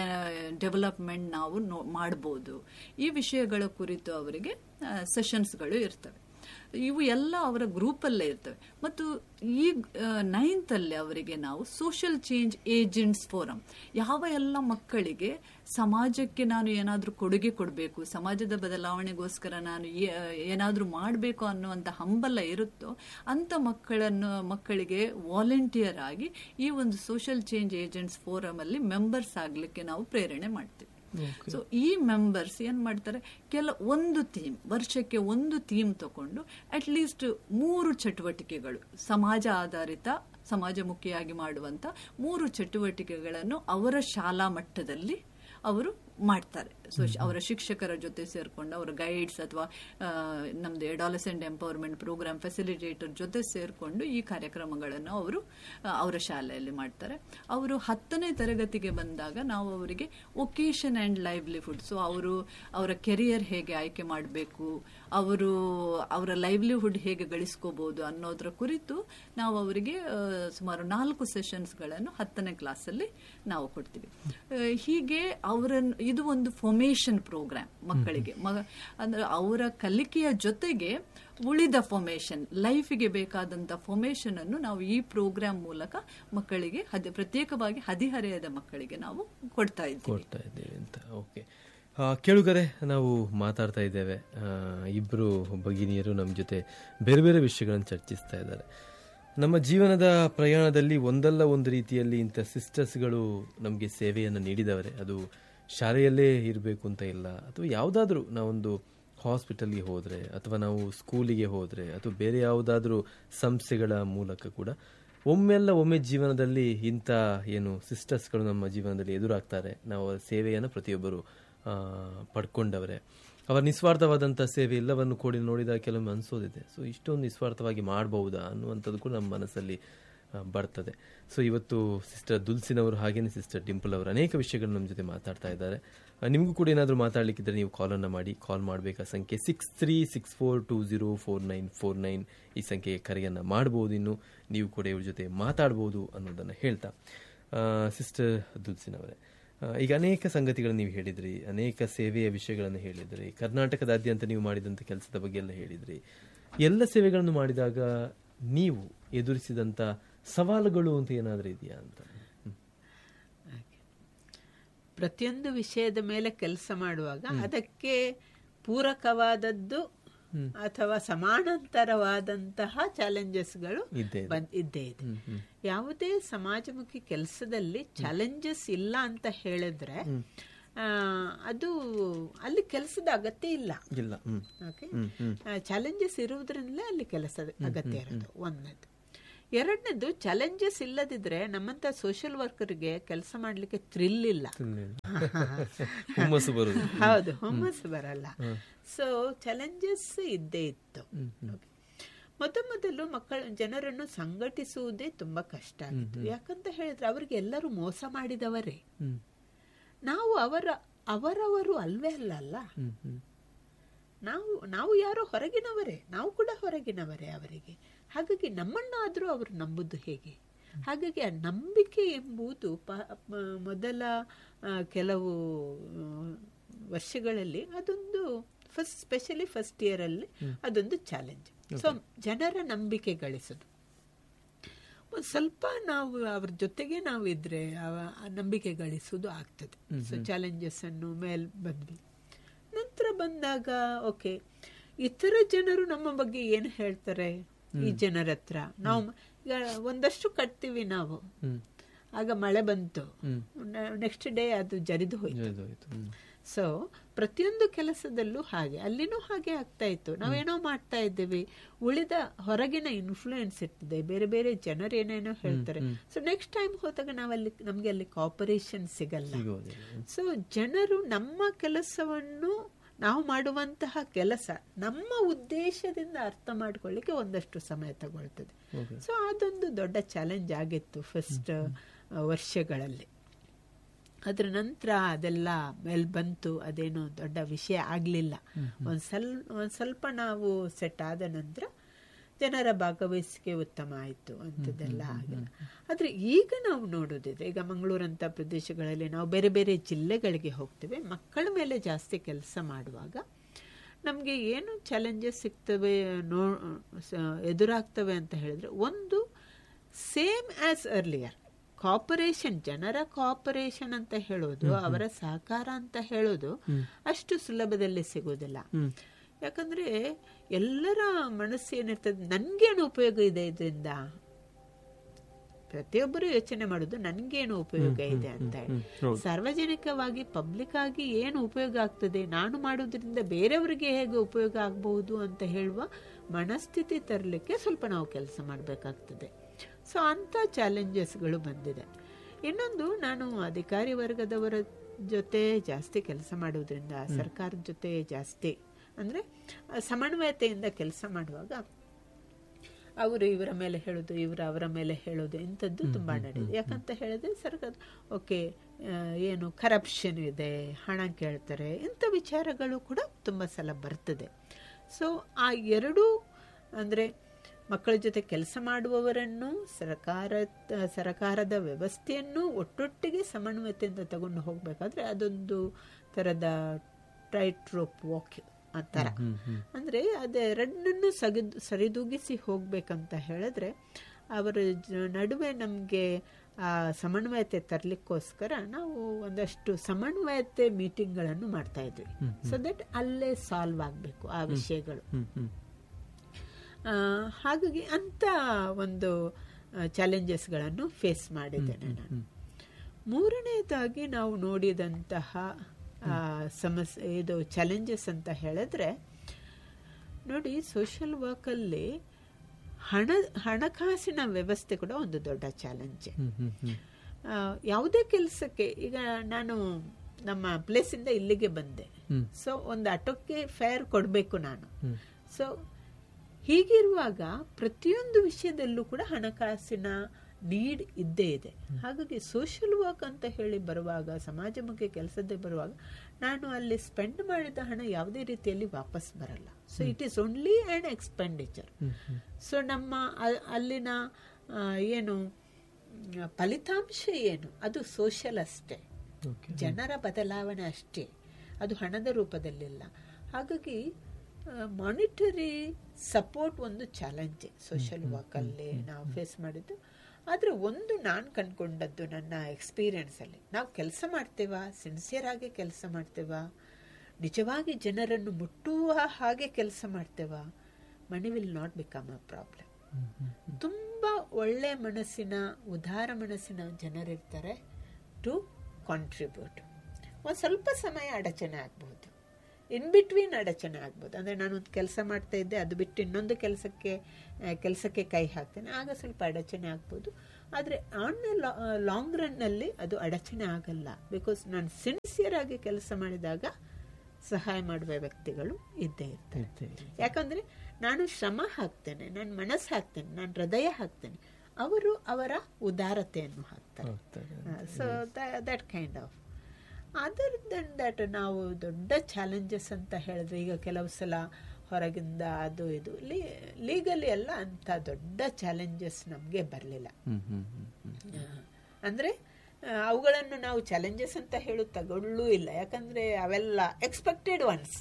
ಡೆವಲಪ್ಮೆಂಟ್ ನಾವು ನೋ- ಮಾಡ್ಬೋದು ಈ ವಿಷಯಗಳ ಕುರಿತು ಅವರಿಗೆ ಸೆಷನ್ಸ್ಗಳು ಇರ್ತವೆ ಇವು ಎಲ್ಲ ಅವರ ಗ್ರೂಪಲ್ಲೇ ಇರ್ತವೆ ಮತ್ತು ಈ ನೈನ್ತ್ ಅಲ್ಲಿ ಅವರಿಗೆ ನಾವು ಸೋಷಿಯಲ್ ಚೇಂಜ್ ಏಜೆಂಟ್ಸ್ ಫೋರಂ ಯಾವ ಎಲ್ಲ ಮಕ್ಕಳಿಗೆ ಸಮಾಜಕ್ಕೆ ನಾನು ಏನಾದರೂ ಕೊಡುಗೆ ಕೊಡಬೇಕು ಸಮಾಜದ ಬದಲಾವಣೆಗೋಸ್ಕರ ನಾನು ಏನಾದರೂ ಮಾಡಬೇಕು ಅನ್ನುವಂಥ ಹಂಬಲ ಇರುತ್ತೋ ಅಂಥ ಮಕ್ಕಳನ್ನು ಮಕ್ಕಳಿಗೆ ವಾಲಂಟಿಯರ್ ಆಗಿ ಈ ಒಂದು ಸೋಷಿಯಲ್ ಚೇಂಜ್ ಏಜೆಂಟ್ಸ್ ಫೋರಮ್ ಅಲ್ಲಿ ಮೆಂಬರ್ಸ್ ಆಗಲಿಕ್ಕೆ ನಾವು ಪ್ರೇರಣೆ ಮಾಡ್ತೀವಿ ಸೊ ಈ ಮೆಂಬರ್ಸ್ ಏನ್ ಮಾಡ್ತಾರೆ ಕೆಲ ಒಂದು ಥೀಮ್ ವರ್ಷಕ್ಕೆ ಒಂದು ಥೀಮ್ ತಗೊಂಡು ಅಟ್ ಲೀಸ್ಟ್ ಮೂರು ಚಟುವಟಿಕೆಗಳು ಸಮಾಜ ಆಧಾರಿತ ಸಮಾಜಮುಖಿಯಾಗಿ ಮಾಡುವಂತ ಮೂರು ಚಟುವಟಿಕೆಗಳನ್ನು ಅವರ ಶಾಲಾ ಮಟ್ಟದಲ್ಲಿ ಅವರು ಮಾಡ್ತಾರೆ ಸೊ ಅವರ ಶಿಕ್ಷಕರ ಜೊತೆ ಸೇರ್ಕೊಂಡು ಅವರ ಗೈಡ್ಸ್ ಅಥವಾ ನಮ್ದು ಎಡಾಲಸೆಂಟ್ ಎಂಪವರ್ಮೆಂಟ್ ಪ್ರೋಗ್ರಾಮ್ ಫೆಸಿಲಿಟೇಟರ್ ಜೊತೆ ಸೇರ್ಕೊಂಡು ಈ ಕಾರ್ಯಕ್ರಮಗಳನ್ನು ಅವರು ಆ, ಅವರ ಶಾಲೆಯಲ್ಲಿ ಮಾಡ್ತಾರೆ ಅವರು ಹತ್ತನೇ ತರಗತಿಗೆ ಬಂದಾಗ ನಾವು ಅವರಿಗೆ ಒಕೇಶನ್ ಆ್ಯಂಡ್ ಲೈವ್ಲಿಹುಡ್ ಸೊ ಅವರು ಅವರ ಕೆರಿಯರ್ ಹೇಗೆ ಆಯ್ಕೆ ಮಾಡಬೇಕು ಅವರು ಅವರ ಲೈವ್ಲಿಹುಡ್ ಹೇಗೆ ಗಳಿಸ್ಕೋಬಹುದು ಅನ್ನೋದರ ಕುರಿತು ನಾವು ಅವರಿಗೆ ಆ, ಸುಮಾರು ನಾಲ್ಕು ಸೆಷನ್ಸ್ಗಳನ್ನು ಹತ್ತನೇ ಕ್ಲಾಸಲ್ಲಿ ನಾವು ಕೊಡ್ತೀವಿ ಆ, ಹೀಗೆ ಅವರನ್ನು ಇದು ಒಂದು ಫಾರ್ಮೇಶನ್ ಪ್ರೋಗ್ರಾಮ್ ಮಕ್ಕಳಿಗೆ ಮಗ ಅಂದ್ರೆ ಅವರ ಕಲಿಕೆಯ ಜೊತೆಗೆ ಉಳಿದ ಫಾರ್ಮೇಶನ್ ಲೈಫಿಗೆ ಬೇಕಾದಂತ ಫಾರ್ಮೇಶನ್ ಅನ್ನು ನಾವು ಈ ಪ್ರೋಗ್ರಾಮ್ ಮೂಲಕ ಮಕ್ಕಳಿಗೆ ಹದಿ ಪ್ರತ್ಯೇಕವಾಗಿ ಹದಿಹರೆಯದ ಮಕ್ಕಳಿಗೆ ನಾವು ಕೊಡ್ತಾ ಇದ್ದೀವಿ ಕೊಡ್ತಾ ಇದ್ದೇವೆ ಅಂತ ಓಕೆ ಕೇಳುಗರೆ ನಾವು ಮಾತಾಡ್ತಾ ಇದ್ದೇವೆ ಆ, ಇಬ್ರು ಭಗಿನಿಯರು ನಮ್ಮ ಜೊತೆ ಬೇರೆ ಬೇರೆ ವಿಷಯಗಳನ್ನು ಚರ್ಚಿಸ್ತಾ ಇದ್ದಾರೆ ನಮ್ಮ ಜೀವನದ ಪ್ರಯಾಣದಲ್ಲಿ ಒಂದಲ್ಲ ಒಂದು ರೀತಿಯಲ್ಲಿ ಇಂಥ ಸಿಸ್ಟರ್ಸ್ಗಳು ನಮಗೆ ಸೇವೆಯನ್ನು ನೀಡಿದವರೆ ಅದು ಶಾಲೆಯಲ್ಲೇ ಇರಬೇಕು ಅಂತ ಇಲ್ಲ ಅಥವಾ ಯಾವುದಾದ್ರೂ ನಾವೊಂದು ಹಾಸ್ಪಿಟಲ್ಗೆ ಹೋದರೆ ಅಥವಾ ನಾವು ಸ್ಕೂಲಿಗೆ ಹೋದರೆ ಅಥವಾ ಬೇರೆ ಯಾವುದಾದ್ರೂ ಸಂಸ್ಥೆಗಳ ಮೂಲಕ ಕೂಡ ಒಮ್ಮೆಲ್ಲ ಒಮ್ಮೆ ಜೀವನದಲ್ಲಿ ಇಂಥ ಏನು ಸಿಸ್ಟರ್ಸ್ಗಳು ನಮ್ಮ ಜೀವನದಲ್ಲಿ ಎದುರಾಗ್ತಾರೆ ನಾವು ಅವರ ಸೇವೆಯನ್ನು ಪ್ರತಿಯೊಬ್ಬರು ಆ, ಪಡ್ಕೊಂಡವರೆ ಅವರ ನಿಸ್ವಾರ್ಥವಾದಂಥ ಸೇವೆ ಎಲ್ಲವನ್ನು ಕೂಡಿ ನೋಡಿದಾಗ ಕೆಲವೊಮ್ಮೆ ಅನಿಸೋದಿದೆ ಸೊ ಇಷ್ಟೊಂದು ನಿಸ್ವಾರ್ಥವಾಗಿ ಮಾಡಬಹುದಾ ಅನ್ನುವಂಥದ್ದು ಕೂಡ ನಮ್ಮ ಮನಸ್ಸಲ್ಲಿ ಆ, ಬರ್ತದೆ ಸೊ ಇವತ್ತು ಸಿಸ್ಟರ್ ದುಲ್ಸಿನವರು ಹಾಗೇನೆ ಸಿಸ್ಟರ್ ಡಿಂಪಲ್ ಅವರು ಅನೇಕ ವಿಷಯಗಳು ನಮ್ಮ ಜೊತೆ ಮಾತಾಡ್ತಾ ಇದ್ದಾರೆ ಆ, ನಿಮಗೂ ಕೂಡ ಏನಾದರೂ ಮಾತಾಡಲಿಕ್ಕಿದ್ರೆ ನೀವು ಕಾಲನ್ನು ಮಾಡಿ ಕಾಲ್ ಮಾಡಬೇಕಾ ಸಂಖ್ಯೆ six three six four two zero four nine four nine ಈ ಸಂಖ್ಯೆಗೆ ಕರೆಯನ್ನು ಮಾಡ್ಬೋದು ಇನ್ನು ನೀವು ಕೂಡ ಇವ್ರ ಜೊತೆ ಮಾತಾಡ್ಬೋದು ಅನ್ನೋದನ್ನು ಹೇಳ್ತಾ ಸಿಸ್ಟರ್ ದುಲ್ಸಿನವರೇ ಆ, ಈಗ ಅನೇಕ ಸಂಗತಿಗಳನ್ನು ನೀವು ಹೇಳಿದ್ರಿ ಅನೇಕ ಸೇವೆಯ ವಿಷಯಗಳನ್ನು ಹೇಳಿದ್ರಿ ಕರ್ನಾಟಕದಾದ್ಯಂತ ನೀವು ಮಾಡಿದಂಥ ಕೆಲಸದ ಬಗ್ಗೆ ಎಲ್ಲ ಹೇಳಿದ್ರಿ ಎಲ್ಲ ಸೇವೆಗಳನ್ನು ಮಾಡಿದಾಗ ನೀವು ಎದುರಿಸಿದಂಥ ಸವಾಲುಗಳು ಅಂತ ಏನಾದರೂ ಇದೆಯಾ ಅಂತ ಹ್ಮ್. ಪ್ರತಿಯೊಂದು ವಿಷಯದ ಮೇಲೆ ಕೆಲಸ ಮಾಡುವಾಗ ಅದಕ್ಕೆ ಪೂರಕವಾದದ್ದು ಅಥವಾ ಸಮಾನಾಂತರವಾದಂತಹ ಚಾಲೆಂಜಸ್ಗಳು ಇದ್ದೇ ಇದೆ. ಬಂದ್- ಇದ್ದೇ ಇದೆ ಯಾವುದೇ ಸಮಾಜಮುಖಿ ಕೆಲಸದಲ್ಲಿ ಚಾಲೆಂಜಸ್ ಇಲ್ಲ ಅಂತ ಹೇಳಿದ್ರೆ ಆ, ಅದು ಅಲ್ಲಿ ಕೆಲಸದ ಅಗತ್ಯ ಇಲ್ಲ ಇಲ್ಲ ಹ್ಮ್ ಓಕೆ ಹ್ಮ್ ಹ್ಮ್ ಚಾಲೆಂಜಸ್ ಇರುವುದರಿಂದಲೇ ಅಲ್ಲಿ ಕೆಲಸದ ಅಗತ್ಯ ಇರೋದು ಒಂದನೇದು ಎರಡನೇದು ಚಾಲೆಂಜಸ್ ಇಲ್ಲದಿದ್ರೆ ನಮ್ಮಂತ ಸೋಷಿಯಲ್ ವರ್ಕರ್ಗೆ ಕೆಲಸ ಮಾಡ್ಲಿಕ್ಕೆ ಥ್ರಿಲ್ ಇಲ್ಲ ಹುಮ್ಮಸ್ಸು ಬರುದು ಹೌದು ಹುಮ್ಮಸ್ಸು ಬರಲ್ಲ ಸೊ ಚಾಲೆಂಜಸ್ ಇದ್ದೇ ಇತ್ತು Okay. ಮೊದ ಮೊದಲು ಮಕ್ಕಳ ಜನರನ್ನು ಸಂಘಟಿಸುವುದೇ ತುಂಬಾ ಕಷ್ಟ ಆಗಿತ್ತು ಯಾಕಂತ ಹೇಳಿದ್ರೆ ಅವರಿಗೆ ಎಲ್ಲರೂ ಮೋಸ ಮಾಡಿದವರೇ ಹ್ಮ್ ನಾವು ಅವರ ಅವರವರು ಅಲ್ವೇ ಅಲ್ಲ ಅಲ್ಲ ಹ್ಮ್ ಹ್ಮ್ ನಾವು ನಾವು ಯಾರೋ ಹೊರಗಿನವರೇ ನಾವು ಕೂಡ ಹೊರಗಿನವರೇ ಅವರಿಗೆ ಹಾಗಾಗಿ ನಮ್ಮನ್ನಾದರೂ ಅವರು ನಂಬುದು ಹೇಗೆ ಹಾಗಾಗಿ ಆ ನಂಬಿಕೆ ಎಂಬುದು ಪ- ಮ- ಮೊದಲ ಆ, ಕೆಲವು ಆ, ವರ್ಷಗಳಲ್ಲಿ ಅದೊಂದು ಫಸ್ಟ್ ಸ್ಪೆಷಲಿ ಫಸ್ಟ್ ಇಯರ್ ಅಲ್ಲಿ ಅದೊಂದು ಚಾಲೆಂಜ್ ಸೊ ಜನರ ನಂಬಿಕೆ ಗಳಿಸೋದು ಒಂದು ಸ್ವಲ್ಪ ನಾವು ಅವ್ರ ಜೊತೆಗೆ ನಾವು ಇದ್ರೆ ಅವ- ಆ ನಂಬಿಕೆ ಗಳಿಸುವುದು ಆಗ್ತದೆ ಸೊ ಚಾಲೆಂಜಸ್ ಅನ್ನು ಮೇಲ್ ಬಂದ್ವಿ ನಂತರ ಬಂದಾಗ ಓಕೆ ಇತರ ಜನರು ನಮ್ಮ ಬಗ್ಗೆ ಏನು ಹೇಳ್ತಾರೆ ಈ ಜನರ ಹತ್ರ ನಾವು ಈಗ ಒಂದಷ್ಟು ಕಟ್ತೀವಿ ನಾವು ಆಗ ಮಳೆ ಬಂತು ನೆಕ್ಸ್ಟ್ ಡೇ ಅದು ಜರಿದು ಹೋಯ್ತು ಇದಾಯ್ತು. ಹ್ಮ್ ಸೊ ಪ್ರತಿಯೊಂದು ಕೆಲಸದಲ್ಲೂ ಹಾಗೆ ಅಲ್ಲಿನೂ ಹಾಗೆ ಆಗ್ತಾ ಇತ್ತು ನಾವೇನೋ ಮಾಡ್ತಾ ಇದ್ದೀವಿ ಉಳಿದ ಹೊರಗಿನ ಇನ್ಫ್ಲೂಯೆನ್ಸ್ ಇರ್ತದೆ ಬೇರೆ ಬೇರೆ ಜನರು ಏನೇನೋ ಹೇಳ್ತಾರೆ ಸೊ ನೆಕ್ಸ್ಟ್ ಟೈಮ್ ಹೋದಾಗ ನಾವಲ್ಲಿ ನಮ್ಗೆ ಅಲ್ಲಿ ಕಾಪರೇಷನ್ ಸಿಗಲ್ಲ ಸಿಗೋದಿಲ್ಲ ಸೊ ಜನರು ನಮ್ಮ ಕೆಲಸವನ್ನು ನಾವು ಮಾಡುವಂತಹ ಕೆಲಸ ನಮ್ಮ ಉದ್ದೇಶದಿಂದ ಅರ್ಥ ಮಾಡ್ಕೊಳ್ಳಿಕ್ಕೆ ಒಂದಷ್ಟು ಸಮಯ ತಗೊಳ್ತದೆ ಸೊ ಅದೊಂದು ದೊಡ್ಡ ಚಾಲೆಂಜ್ ಆಗಿತ್ತು ಫಸ್ಟ್ ವರ್ಷಗಳಲ್ಲಿ ಅದ್ರ ನಂತರ ಅದೆಲ್ಲ ಮೇಲ್ ಬಂತು ಅದೇನು ದೊಡ್ಡ ವಿಷಯ ಆಗಲಿಲ್ಲ ಒಂದು ಸ್ವಲ್ ಒಂದು ಸ್ವಲ್ಪ ನಾವು ಸೆಟ್ ಆದ ನಂತರ ಜನರ ಭಾಗವಹಿಸಿಕೆ ಉತ್ತಮ ಆಯಿತು ಅಂಥದ್ದೆಲ್ಲ ಆಗಿಲ್ಲ ಆದರೆ ಈಗ ನಾವು ನೋಡೋದಿದ್ರೆ ಈಗ ಮಂಗಳೂರಂಥ ಪ್ರದೇಶಗಳಲ್ಲಿ ನಾವು ಬೇರೆ ಬೇರೆ ಜಿಲ್ಲೆಗಳಿಗೆ ಹೋಗ್ತೇವೆ ಮಕ್ಕಳ ಮೇಲೆ ಜಾಸ್ತಿ ಕೆಲಸ ಮಾಡುವಾಗ ನಮಗೆ ಏನು ಚಾಲೆಂಜಸ್ ಸಿಗ್ತವೆ ನೋ ಸ- ಎದುರಾಗ್ತವೆ ಅಂತ ಹೇಳಿದ್ರೆ ಒಂದು ಸೇಮ್ ಆಸ್ ಅರ್ಲಿಯರ್ ಕಾಪರೇಷನ್ ಜನರ ಕಾಪರೇಷನ್ ಅಂತ ಹೇಳೋದು ಅವರ ಸಹಕಾರ ಅಂತ ಹೇಳೋದು ಅಷ್ಟು ಸುಲಭದಲ್ಲಿ ಸಿಗೋದಿಲ್ಲ ಯಾಕಂದ್ರೆ ಎಲ್ಲರ ಮನಸ್ಸು ಏನಿರ್ತದೆ ನನ್ಗೇನು ಉಪಯೋಗ ಇದೆ ಇದರಿಂದ ಪ್ರತಿಯೊಬ್ಬರು ಯೋಚನೆ ಮಾಡೋದು ನನ್ಗೇನು ಉಪಯೋಗ ಇದೆ ಅಂತ ಹೇಳಿ ಸಾರ್ವಜನಿಕವಾಗಿ ಪಬ್ಲಿಕ್ ಆಗಿ ಏನು ಉಪಯೋಗ ಆಗ್ತದೆ ನಾನು ಮಾಡೋದ್ರಿಂದ ಬೇರೆಯವರಿಗೆ ಹೇಗೆ ಉಪಯೋಗ ಆಗಬಹುದು ಅಂತ ಹೇಳುವ ಮನಸ್ಥಿತಿ ತರಲಿಕ್ಕೆ ಸ್ವಲ್ಪ ನಾವು ಕೆಲಸ ಮಾಡಬೇಕಾಗ್ತದೆ ಸೊ ಅಂಥ ಚಾಲೆಂಜಸ್ಗಳು ಬಂದಿದೆ ಇನ್ನೊಂದು ನಾನು ಅಧಿಕಾರಿ ವರ್ಗದವರ ಜೊತೆ ಜಾಸ್ತಿ ಕೆಲಸ ಮಾಡೋದ್ರಿಂದ ಸರ್ಕಾರದ ಜೊತೆ ಜಾಸ್ತಿ ಅಂದರೆ ಸಮನ್ವಯತೆಯಿಂದ ಕೆಲಸ ಮಾಡುವಾಗ ಅವರು ಇವರ ಮೇಲೆ ಹೇಳೋದು ಇವರು ಅವರ ಮೇಲೆ ಹೇಳೋದು ಇಂಥದ್ದು ತುಂಬ ನಡೆದಿದೆ ಯಾಕಂತ ಹೇಳಿದ್ರೆ ಸರ್ಕಾರ ಓಕೆ ಏನು ಕರಪ್ಷನ್ ಇದೆ ಹಣ ಕೇಳ್ತಾರೆ ಇಂಥ ವಿಚಾರಗಳು ಕೂಡ ತುಂಬ ಸಲ ಬರ್ತದೆ ಸೊ ಆ ಎರಡೂ ಅಂದರೆ ಮಕ್ಕಳ ಜೊತೆ ಕೆಲಸ ಮಾಡುವವರನ್ನು ಸರ್ಕಾರ ಸರ್ಕಾರದ ವ್ಯವಸ್ಥೆಯನ್ನು ಒಟ್ಟೊಟ್ಟಿಗೆ ಸಮನ್ವಯತೆಯಿಂದ ತಗೊಂಡು ಹೋಗಬೇಕಾದ್ರೆ ಅದೊಂದು ಥರದ ಟೈಟ್ ರೋಪ್ ವಾಕ್ ಆ ಥರ ಅಂದರೆ ಅದೆರಡನ್ನೂ ಸಗಿದ್ ಸರಿದೂಗಿಸಿ ಹೋಗ್ಬೇಕಂತ ಹೇಳಿದ್ರೆ ಅವರ ಜ- ನಡುವೆ ನಮಗೆ ಆ ಸಮನ್ವಯತೆ ತರಲಿಕ್ಕೋಸ್ಕರ ನಾವು ಒಂದಷ್ಟು ಸಮನ್ವಯತೆ ಮೀಟಿಂಗ್ಗಳನ್ನು ಮಾಡ್ತಾ ಇದ್ವಿ ಸೊ ದಟ್ ಅಲ್ಲೇ ಸಾಲ್ವ್ ಆಗಬೇಕು ಆ ವಿಷಯಗಳು ಹ್ಮ್ ಹ್ಮ್ ಆ, ಹಾಗಾಗಿ ಅಂತ ಒಂದು ಚಾಲೆಂಜಸ್ಗಳನ್ನು ಫೇಸ್ ಮಾಡಿದ್ದೇನೆ ನಾನು ಮೂರನೇದಾಗಿ ನಾವು ನೋಡಿದಂತಹ ಆ, ಸಮಸ್ಯೆ ಇದು ಚಾಲೆಂಜಸ್ ಅಂತ ಹೇಳಿದ್ರೆ ನೋಡಿ ಸೋಷಿಯಲ್ ವರ್ಕಲ್ಲಿ ಹಣ ಹಣಕಾಸಿನ ವ್ಯವಸ್ಥೆ ಕೂಡ ಒಂದು ದೊಡ್ಡ ಚಾಲೆಂಜ್ ಹ್ಮ್ ಹ್ಮ್ ಹ್ಮ್ ಆ, ಯಾವುದೇ ಕೆಲಸಕ್ಕೆ ಈಗ ನಾನು ನಮ್ಮ ಪ್ಲೇಸಿಂದ ಇಲ್ಲಿಗೆ ಬಂದೆ ಹ್ಮ್. ಸೊ ಒಂದು ಆಟೋಕ್ಕೆ ಫೇರ್ ಕೊಡಬೇಕು ನಾನು ಸೊ ಹೀಗಿರುವಾಗ ಪ್ರತಿಯೊಂದು ವಿಷಯದಲ್ಲೂ ಕೂಡ ಹಣಕಾಸಿನ ನೀಡ್ ಇದ್ದೇ ಇದೆ ಹಾಗಾಗಿ ಸೋಷಿಯಲ್ ವರ್ಕ್ ಅಂತ ಹೇಳಿ ಬರುವಾಗ ಸಮಾಜಮುಖಿ ಕೆಲಸದೇ ಬರುವಾಗ ನಾನು ಅಲ್ಲಿ ಸ್ಪೆಂಡ್ ಮಾಡಿದ ಹಣ ಯಾವುದೇ ರೀತಿಯಲ್ಲಿ ವಾಪಸ್ ಬರಲ್ಲ so it is only and expenditure so ನಮ್ಮ ಅ- ಅಲ್ಲಿನ ಆ, ಏನು ಮ್, ಫಲಿತಾಂಶ ಏನು ಅದು ಸೋಷಿಯಲ್ ಅಷ್ಟೇ ಜನರ ಬದಲಾವಣೆ ಅಷ್ಟೇ ಅದು ಹಣದ ರೂಪದಲ್ಲಿಲ್ಲ ಹಾಗಾಗಿ ಮಾನಿಟರಿ ಸಪೋರ್ಟ್ ಒಂದು ಚಾಲೆಂಜ್ ಸೋಷಿಯಲ್ ವರ್ಕಲ್ಲಿ ನಾವು ಫೇಸ್ ಮಾಡಿದ್ದು ಆದರೆ ಒಂದು ನಾನು ಕಂಡ್ಕೊಂಡದ್ದು ನನ್ನ ಎಕ್ಸ್ಪೀರಿಯನ್ಸಲ್ಲಿ ನಾವು ಕೆಲಸ ಮಾಡ್ತೇವಾ ಸಿನ್ಸಿಯರ್ ಆಗಿ ಕೆಲಸ ಮಾಡ್ತೇವಾ ನಿಜವಾಗಿ ಜನರನ್ನು ಮುಟ್ಟುವ ಹಾಗೆ ಕೆಲಸ ಮಾಡ್ತೇವಾ money will not become a problem ತುಂಬ ಒಳ್ಳೆ ಮನಸ್ಸಿನ ಉದಾರ ಮನಸ್ಸಿನ ಜನರಿರ್ತಾರೆ ಟು ಕಾಂಟ್ರಿಬ್ಯೂಟ್ ಒಂದು ಸ್ವಲ್ಪ ಸಮಯ ಅಡಚಣೆ ಆಗ್ಬೋದು ಇನ್ ಬಿಟ್ವೀನ್ ಅಡಚಣೆ ಆಗ್ಬೋದು ಅಂದರೆ ನಾನೊಂದು ಕೆಲಸ ಮಾಡ್ತಾ ಇದ್ದೆ ಅದು ಬಿಟ್ಟು ಇನ್ನೊಂದು ಕೆಲಸಕ್ಕೆ ಕೆಲಸಕ್ಕೆ ಕೈ ಹಾಕ್ತೇನೆ ಆಗ ಸ್ವಲ್ಪ ಅಡಚಣೆ ಆಗ್ಬೋದು ಆದರೆ ಆನ್ ಲಾಂಗ್ ರನ್ನಲ್ಲಿ ಅದು ಅಡಚಣೆ ಆಗಲ್ಲ ಬಿಕಾಸ್ ನಾನು ಸಿನ್ಸಿಯರ್ ಆಗಿ ಕೆಲಸ ಮಾಡಿದಾಗ ಸಹಾಯ ಮಾಡುವ ವ್ಯಕ್ತಿಗಳು ಇದ್ದೇ ಇರ್ತಾರೆ ಯಾಕಂದರೆ ನಾನು ಶ್ರಮ ಹಾಕ್ತೇನೆ ನಾನು ಮನಸ್ಸು ಹಾಕ್ತೇನೆ ನಾನು ಹೃದಯ ಹಾಕ್ತೇನೆ ಅವರು ಅವರ ಉದಾರತೆಯನ್ನು ಹಾಕ್ತಾರೆ so that kind of other than that ನಾವು ದೊಡ್ಡ ಚಾಲೆಂಜಸ್ ಅಂತ ಹೇಳಿದ್ರೆ ಈಗ ಕೆಲವು ಸಲ ಹೊರಗಿಂದ ಅದು ಇದು ಲೀಗಲಿ ಎಲ್ಲ ಅಂತ ದೊಡ್ಡ ಚಾಲೆಂಜಸ್ ನಮಗೆ ಬರಲಿಲ್ಲ ಅಂದರೆ ಅವುಗಳನ್ನು ನಾವು ಚಾಲೆಂಜಸ್ ಅಂತ ಹೇಳು ತಗೊಳ್ಳೂ ಇಲ್ಲ ಯಾಕಂದ್ರೆ ಅವೆಲ್ಲ ಎಕ್ಸ್ಪೆಕ್ಟೆಡ್ ಒನ್ಸ್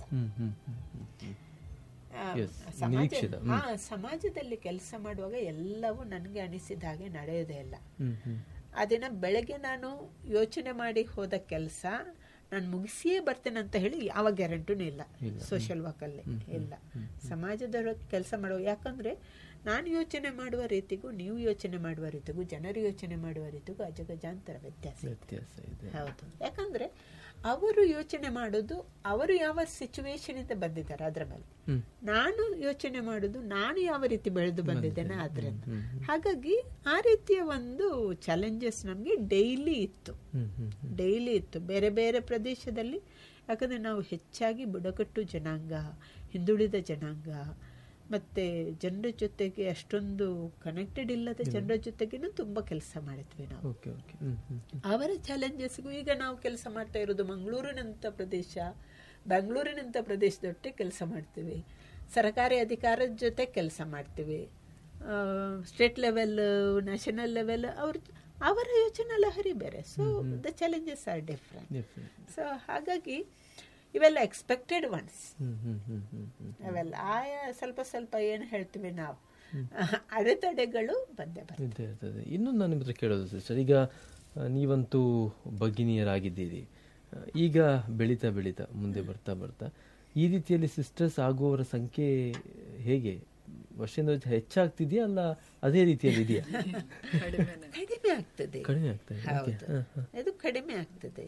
ಸಮಾಜ ಹಾ ಸಮಾಜದಲ್ಲಿ ಕೆಲಸ ಮಾಡುವಾಗ ಎಲ್ಲವೂ ನನಗೆ ಅನಿಸಿದ ಹಾಗೆ ನಡೆಯೋದೇ ಇಲ್ಲ ಅದಿನ ಬೆಳಗ್ಗೆ ನಾನು ಯೋಚನೆ ಮಾಡಿ ಹೋದ ಕೆಲಸ ನಾನು ಮುಗಿಸಿಯೇ ಬರ್ತೇನೆ ಅಂತ ಹೇಳಿ ಯಾವ ಗ್ಯಾರಂಟಿನೂ ಇಲ್ಲ ಸೋಷಿಯಲ್ ವರ್ಕಲ್ಲಿ ಇಲ್ಲ ಸಮಾಜದ ಕೆಲಸ ಮಾಡುವ ಯಾಕಂದ್ರೆ ನಾನು ಯೋಚನೆ ಮಾಡುವ ರೀತಿಗೂ ನೀವು ಯೋಚನೆ ಮಾಡುವ ರೀತಿಗೂ ಜನರು ಯೋಚನೆ ಮಾಡುವ ರೀತಿಗೂ ಅಜಗಜಾಂತರ ವ್ಯತ್ಯಾಸ ಹೌದು ಯಾಕಂದ್ರೆ ಅವರು ಯೋಚನೆ ಮಾಡೋದು ಅವರು ಯಾವ ಸಿಚುವೇಶನ್ ಇಂದ ಬಂದಿದ್ದಾರೆ ಅದರ ಮೇಲೆ ನಾನು ಯೋಚನೆ ಮಾಡೋದು ನಾನು ಯಾವ ರೀತಿ ಬೆಳೆದು ಬಂದಿದ್ದೇನೆ ಅದರಿಂದ ಹಾಗಾಗಿ ಆ ರೀತಿಯ ಒಂದು ಚಾಲೆಂಜಸ್ ನಮಗೆ ಡೈಲಿ ಇತ್ತು ಡೈಲಿ ಇತ್ತು ಬೇರೆ ಬೇರೆ ಪ್ರದೇಶದಲ್ಲಿ ಯಾಕಂದ್ರೆ ನಾವು ಹೆಚ್ಚಾಗಿ ಬುಡಕಟ್ಟು ಜನಾಂಗ ಹಿಂದುಳಿದ ಜನಾಂಗ ಮತ್ತೆ ಜನರ ಜೊತೆಗೆ ಅಷ್ಟೊಂದು ಕನೆಕ್ಟೆಡ್ ಇಲ್ಲದ ಜನರ ಜೊತೆಗೇನು ತುಂಬಾ ಕೆಲಸ ಮಾಡಿದ್ವಿ ನಾವು ಅವರ ಚಾಲೆಂಜಸ್ಗೂ ಈಗ ನಾವು ಕೆಲಸ ಮಾಡ್ತಾ ಇರೋದು ಮಂಗಳೂರಿನಂತ ಪ್ರದೇಶ ಬೆಂಗಳೂರಿನಂತ ಪ್ರದೇಶದೊಟ್ಟೆ ಕೆಲಸ ಮಾಡ್ತೀವಿ ಸರ್ಕಾರಿ ಅಧಿಕಾರದ ಜೊತೆ ಕೆಲಸ ಮಾಡ್ತೀವಿ ಸ್ಟೇಟ್ ಲೆವೆಲ್ ನ್ಯಾಷನಲ್ ಲೆವೆಲ್ ಅವ್ರ ಅವರ ಯೋಚನೆ ಲಹರಿ ಬೇರೆ so the challenges are different so ಹಾಗಾಗಿ ಇವೆಲ್ಲ ಎಕ್ಸ್ಪೆಕ್ಟೆಡ್ ಒನ್ಸ್ ಅವೆಲ್ಲ ಆಯಾ ಸ್ವಲ್ಪ ಸ್ವಲ್ಪ ಏನು ಹೇಳ್ತೀವಿ ನಾವು ಅಡೆತಡೆಗಳು ಬಂದೇ ಬರ್ತದೆ ಇನ್ನು ನಾನು ನಿಮ್ಗೆ ಕೇಳೋದು ಸಿಸ್ಟರ್ ಈಗ ನೀವಂತೂ ಭಗಿನಿಯರಾಗಿದ್ದೀರಿ ಈಗ ಬೆಳೀತಾ ಬೆಳೀತಾ ಮುಂದೆ ಬರ್ತಾ ಬರ್ತಾ ಈ ರೀತಿಯಲ್ಲಿ ಸಿಸ್ಟರ್ಸ್ ಆಗುವವರ ಸಂಖ್ಯೆ ಹೇಗೆ ವರ್ಷದಿಂದ ಹೆಚ್ಚಾಗ್ತಿದೆಯಾ ಅಲ್ಲ ಅದೇ ರೀತಿಯಲ್ಲಿ ಇದೆಯಾ ಕಡಿಮೆ ಆಗ್ತದೆ ಕಡಿಮೆ ಆಗ್ತದೆ ಹೌದು ಇದು ಕಡಿಮೆ ಆಗ್ತದೆ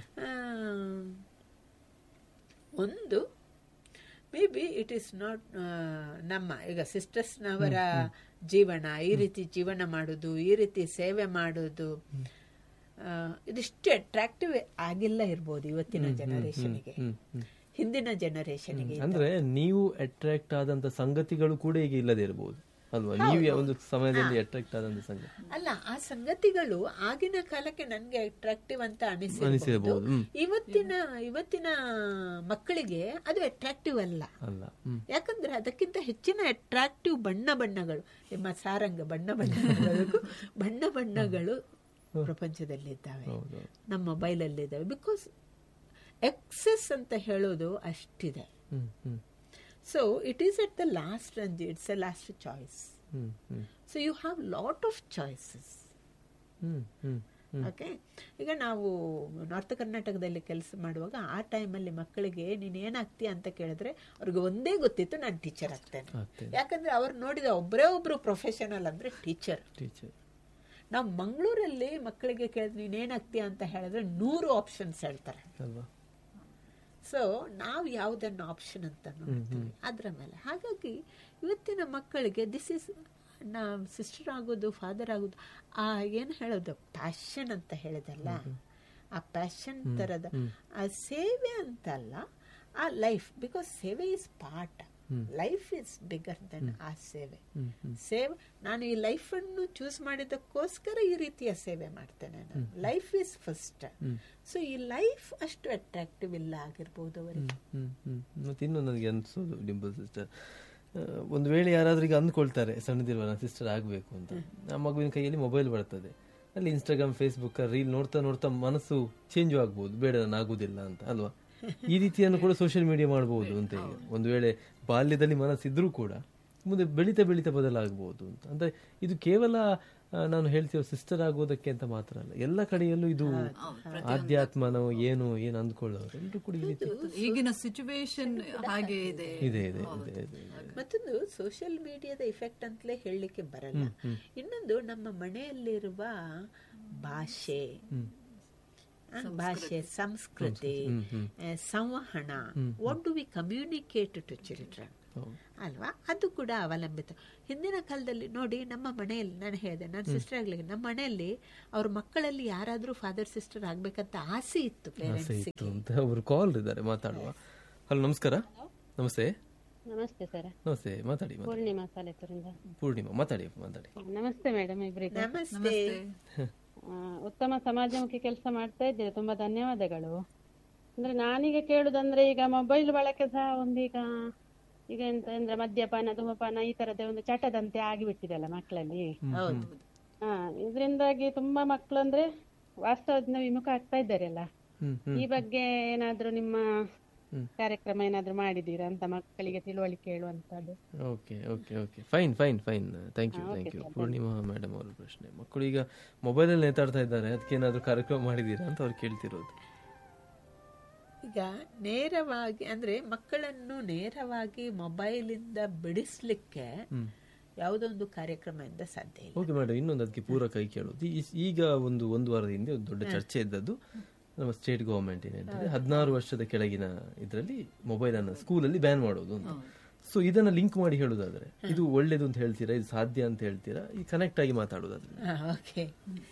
ಒಂದು maybe it is not ನಮ್ಮ ಈಗ ಸಿಸ್ಟರ್ಸ್ನವರ ಜೀವನ ಈ ರೀತಿ ಜೀವನ ಮಾಡೋದು ಈ ರೀತಿ ಸೇವೆ ಮಾಡೋದು ಇದಿಷ್ಟು ಅಟ್ರಾಕ್ಟಿವ್ ಆಗಿಲ್ಲ ಇರ್ಬೋದು ಇವತ್ತಿನ ಜನರೇಷನ್ಗೆ ಹಿಂದಿನ ಜನರೇಷನ್ಗೆ ಅಂದ್ರೆ ನೀವು ಅಟ್ರಾಕ್ಟ್ ಆದಂತ ಸಂಗತಿಗಳು ಕೂಡ ಈಗ ಇಲ್ಲದೆ ಇರಬಹುದು ಅಲ್ವಾ ನೀವು ಒಂದು ಸಮಯದಲ್ಲಿ ಅಟ್ರಾಕ್ಟ್ ಆದಂತ ಸಂಗತಿ ಅಲ್ಲ ಆ ಸಂಗತಿಗಳು ಆಗಿನ ಕಾಲಕ್ಕೆ ನನ್ಗೆ ಅಟ್ರಾಕ್ಟಿವ್ ಅಂತ ಅನಿಸಿರ್ಬೋದು ಇವತ್ತಿನ ಇವತ್ತಿನ ಮಕ್ಕಳಿಗೆ ಅದು ಅಟ್ರಾಕ್ಟಿವ್ ಅಲ್ಲ ಅಲ್ಲ ಯಾಕಂದ್ರೆ ಅದಕ್ಕಿಂತ ಹೆಚ್ಚಿನ ಅಟ್ರಾಕ್ಟಿವ್ ಬಣ್ಣ ಬಣ್ಣಗಳು ನಿಮ್ಮ ಸಾರಂಗ ಬಣ್ಣ ಬಣ್ಣಗಳು ಬಣ್ಣ ಬಣ್ಣಗಳು ಪ್ರಪಂಚದಲ್ಲಿದ್ದಾವೆ ನಮ್ಮ ಮೊಬೈಲಲ್ಲಿ ಇದ್ದಾವೆ ಬಿಕಾಸ್ ಎಕ್ಸೆಸ್ ಅಂತ ಹೇಳೋದು ಅಷ್ಟಿದೆ so it is at the last rung it's a last choice so you have lot of choices okay ಈಗ ನಾವು ನಾರ್ತ್ ಕರ್ನಾಟಕದಲ್ಲಿ ಕೆಲಸ ಮಾಡುವಾಗ ಆ ಟೈಮಲ್ಲಿ ಮಕ್ಕಳಿಗೆ ನೀನು ಏನಾಗ್ತೀಯ ಅಂತ ಕೇಳಿದ್ರೆ ಅವ್ರಿಗೆ ಒಂದೇ ಗೊತ್ತಿತ್ತು ನಾನು ಟೀಚರ್ ಆಗ್ತೇನೆ ಯಾಕಂದ್ರೆ ಅವ್ರು ನೋಡಿದ ಒಬ್ಬರೇ ಒಬ್ರು ಪ್ರೊಫೆಷನಲ್ ಅಂದ್ರೆ ಟೀಚರ್ ಟೀಚರ್ ನಾವು ಮಂಗಳೂರಲ್ಲಿ ಮಕ್ಕಳಿಗೆ ಕೇಳಿದ್ರೆ ನೀನು ಏನಾಗ್ತೀಯ ಅಂತ ಹೇಳಿದ್ರೆ ನೂರು ಆಪ್ಷನ್ಸ್ ಹೇಳ್ತಾರೆ ಅಲ್ವಾ ಸೊ ನಾವು ಯಾವುದನ್ನು ಆಪ್ಷನ್ ಅಂತ ನೋಡ್ತೀವಿ ಅದರ ಮೇಲೆ ಹಾಗಾಗಿ ಇವತ್ತಿನ ಮಕ್ಕಳಿಗೆ ದಿಸ್ ಇಸ್ ನಾ ಸಿಸ್ಟರ್ ಆಗೋದು ಫಾದರ್ ಆಗೋದು ಆ ಏನು ಹೇಳೋದು ಪ್ಯಾಷನ್ ಅಂತ ಹೇಳಿದಲ್ಲ ಆ ಪ್ಯಾಷನ್ ಥರದ ಆ ಸೇವೆ ಅಂತಲ್ಲ ಆ ಲೈಫ್ ಬಿಕಾಸ್ ಸೇವೆ is part life is bigger than ಆ ಸೇವೆ ಸೇವೆ ನಾನು ಈ ಲೈಫ್ ಅನ್ನು ಚೂಸ್ ಮಾಡಿದಕ್ಕೋಸ್ಕರ ಈ ರೀತಿಯ ಸೇವೆ ಮಾಡ್ತೇನೆ ನಾನು ಲೈಫ್ ಇಸ್ ಫಸ್ಟ್ ಸೊ ಈ ಲೈಫ್ ಅಷ್ಟು ಅಟ್ರಾಕ್ಟಿವ್ ಇಲ್ಲ ಆಗಿರ್ಬೋದು ಅವರಿಗೆ ಮತ್ತೆ ಇನ್ನು ನನಗೆ ಅನ್ಸೋದು ಡಿಂಪಲ್ ಸಿಸ್ಟರ್ ಒಂದು ವೇಳೆ ಯಾರಾದ್ರೂ ಈಗ ಅಂದ್ಕೊಳ್ತಾರೆ ಸಣ್ಣದಿರುವ ನನ್ನ ಸಿಸ್ಟರ್ ಆಗಬೇಕು ಅಂತ ಆ ಮಗುವಿನ ಕೈಯಲ್ಲಿ ಮೊಬೈಲ್ ಬರ್ತದೆ ಅಲ್ಲಿ ಇನ್ಸ್ಟಾಗ್ರಾಮ್ ಫೇಸ್ಬುಕ್ ರೀಲ್ ನೋಡ್ತಾ ನೋಡ್ತಾ ಮನಸ್ಸು ಚೇಂಜ್ ಆಗ್ಬೋದು ಬೇಡ ನಾನು ಆಗುದಿಲ್ಲ ಅಂತ ಅಲ್ವಾ ಈ ರೀತಿಯನ್ನು ಕೂಡ ಸೋಷಿಯಲ್ ಮೀಡಿಯಾ ಮಾಡಬಹುದು ಅಂತ ಈಗ ಒಂದು ವೇಳೆ ಬಾಲ್ಯದಲ್ಲಿ ಮನಸ್ಸಿದ್ರೂ ಕೂಡ ಮುಂದೆ ಬೆಳೀತಾ ಬೆಳೀತಾ ಬದಲಾಗಬಹುದು ಅಂತ ಅಂದ್ರೆ ಇದು ಕೇವಲ ಆ, ನಾನು ಹೇಳ್ತಿರೋ ಸಿಸ್ಟರ್ ಆಗೋದಕ್ಕೆ ಅಂತ ಮಾತ್ರ ಅಲ್ಲ ಎಲ್ಲ ಕಡೆಯಲ್ಲೂ ಇದು ಆಧ್ಯಾತ್ಮನೋ ಏನು ಏನು ಅಂದ್ಕೊಳ್ಳೋರು ಎಲ್ಲರೂ ಕೂಡ ಈ ರೀತಿ ಈಗಿನ ಸಿಚುವೇಶನ್ ಹಾಗೆ ಇದೆ ಇದೆ ಇದೆ ಇದೆ ಇದೆ ಮತ್ತೊಂದು ಸೋಷಿಯಲ್ ಮೀಡಿಯಾದ ಇಫೆಕ್ಟ್ ಅಂತಲೇ ಹೇಳಲಿಕ್ಕೆ ಬರಲ್ಲ ಇನ್ನೊಂದು ನಮ್ಮ ಮನೆಯಲ್ಲಿರುವ ಭಾಷೆ ಆ, ಭಾಷೆ ಸಂಸ್ಕೃತಿ ಆ, ಸಂವಹನ what do we communicate to children ಅಲ್ವಾ ಅದು ಕೂಡ ಅವಲಂಬಿತ ಹಿಂದಿನ ಕಾಲದಲ್ಲಿ ನೋಡಿ ನಮ್ಮ ಮನೆಯಲ್ಲಿ ನಾನು ಹೇಳಿದೆ ನನ್ನ ಸಿಸ್ಟರ್ ಆಗ್ಲಿಕ್ಕೆ ನಮ್ಮ ಮನೆಯಲ್ಲಿ ಅವ್ರ ಮಕ್ಕಳಲ್ಲಿ ಯಾರಾದ್ರೂ ಫಾದರ್ ಸಿಸ್ಟರ್ ಆಗ್ಬೇಕಂತ ಆಸೆ ಇತ್ತು ಆಸೆ ಪೇರೆಂಟ್ಸ್ ಇತ್ತು ಅಂತ ಅವರು ಕಾಲ್ ಇದ್ದಾರೆ ಮಾತಾಡುವ ಹಲೋ ನಮಸ್ಕಾರ ನಮಸ್ತೆ ನಮಸ್ತೆ ಸರ್ ನಮಸ್ತೆ ಮಾತಾಡಿ ಮಾತಾಡಿ. ಪೂರ್ಣಿಮಾ ಸಾಲೆತೂರಿಂದ ಪೂರ್ಣಿಮಾ ಮಾತಾಡಿ ಮಾತಾಡಿ ನಮಸ್ತೆ ಮೇಡಮ್ ಇಬ್ಬರಿಗೆ ನಮಸ್ತೆ ಉತ್ತಮ ಸಮಾಜಮುಖಿ ಕೆಲಸ ಮಾಡ್ತಾ ಇದ್ದೀರಿ ತುಂಬಾ ಧನ್ಯವಾದಗಳು ಅಂದ್ರೆ ನಾನೀಗ ಕೇಳುದಂದ್ರೆ ಈಗ ಮೊಬೈಲ್ ಬಳಕೆ ಸಹ ಒಂದೀಗ ಈಗ ಎಂತ ಅಂದ್ರೆ ಮದ್ಯಪಾನ ಧೂಮಪಾನ ಈ ತರದ ಒಂದು ಚಟದಂತೆ ಆಗಿಬಿಟ್ಟಿದೆಲ್ಲ ಮಕ್ಕಳಲ್ಲಿ ಹೌದು ಹಾ ಇದರಿಂದಾಗಿ ತುಂಬಾ ಮಕ್ಕಳು ಅಂದ್ರೆ ವಾಸ್ತವದಿಂದ ವಿಮುಖ ಆಗ್ತಾ ಇದ್ದಾರೆ ಅಲ್ಲ ಹ್ಮ್ ಈ ಬಗ್ಗೆ ಏನಾದ್ರೂ ನಿಮ್ಮ ಕಾರ್ಯಕ್ರಮ ಏನಾದ್ರೂ ಮಾಡಿದೀರಾ ಅಂತ ಮಕ್ಕಳಿಗೆ ತಿಳುವಳಿಕೆ ಹೇಳುವಂತದ್ದು okay okay okay fine fine fine thank you thank you Purnima madam ಅವರ ಪ್ರಶ್ನೆ ಮಕ್ಕಳು ಈಗ ಮೊಬೈಲಲ್ಲಿ ನೇತಾಡ್ತಾ ಇದ್ದಾರೆ ಅದಕ್ಕೆ ಏನಾದರೂ ಕಾರ್ಯಕ್ರಮ ಮಾಡಿದ್ದೀರಾ ಅಂತ ಅವ್ರು ಕೇಳ್ತಿರೋದು ಈಗ ನೇರವಾಗಿ ಅಂದ್ರೆ ಮಕ್ಕಳನ್ನು ನೇರವಾಗಿ ಮೊಬೈಲಿಂದ ಬಿಡಿಸ್ಲಿಕ್ಕೆ ಯಾವುದೋ ಒಂದು ಕಾರ್ಯಕ್ರಮದಿಂದ ಸಾಧ್ಯ ಇಲ್ಲ ಓಕೆ ಮೇಡಮ್ ಇನ್ನೊಂದು ಅದಕ್ಕೆ ಪೂರಕ ಕೈ ಕೇಳೋದು ಈ- ಈಗ ಒಂದು ಒಂದು ವಾರದ ಹಿಂದೆ ಒಂದು ದೊಡ್ಡ ಚರ್ಚೆ ಇದ್ದದ್ದು ನಮ್ಮ ಸ್ಟೇಟ್ ಗವರ್ಮೆಂಟ್ ಏನ್ ಹೇಳ್ತದೆ ಹದಿನಾರು ವರ್ಷದ ಕೆಳಗಿನ ಇದರಲ್ಲಿ ಮೊಬೈಲ್ ಅನ್ನ ಸ್ಕೂಲಲ್ಲಿ ಬ್ಯಾನ್ ಮಾಡೋದು ಅಂತ ಸೊ ಇದನ್ನ ಲಿಂಕ್ ಮಾಡಿ ಹೇಳೋದಾದ್ರೆ ಇದು ಒಳ್ಳೇದು ಅಂತ ಹೇಳ್ತೀರಾ ಇದು ಸಾಧ್ಯ ಅಂತ ಹೇಳ್ತೀರಾ ಈ ಕನೆಕ್ಟ್ ಆಗಿ ಮಾತಾಡೋದಾದ್ರೆ ಓಕೆ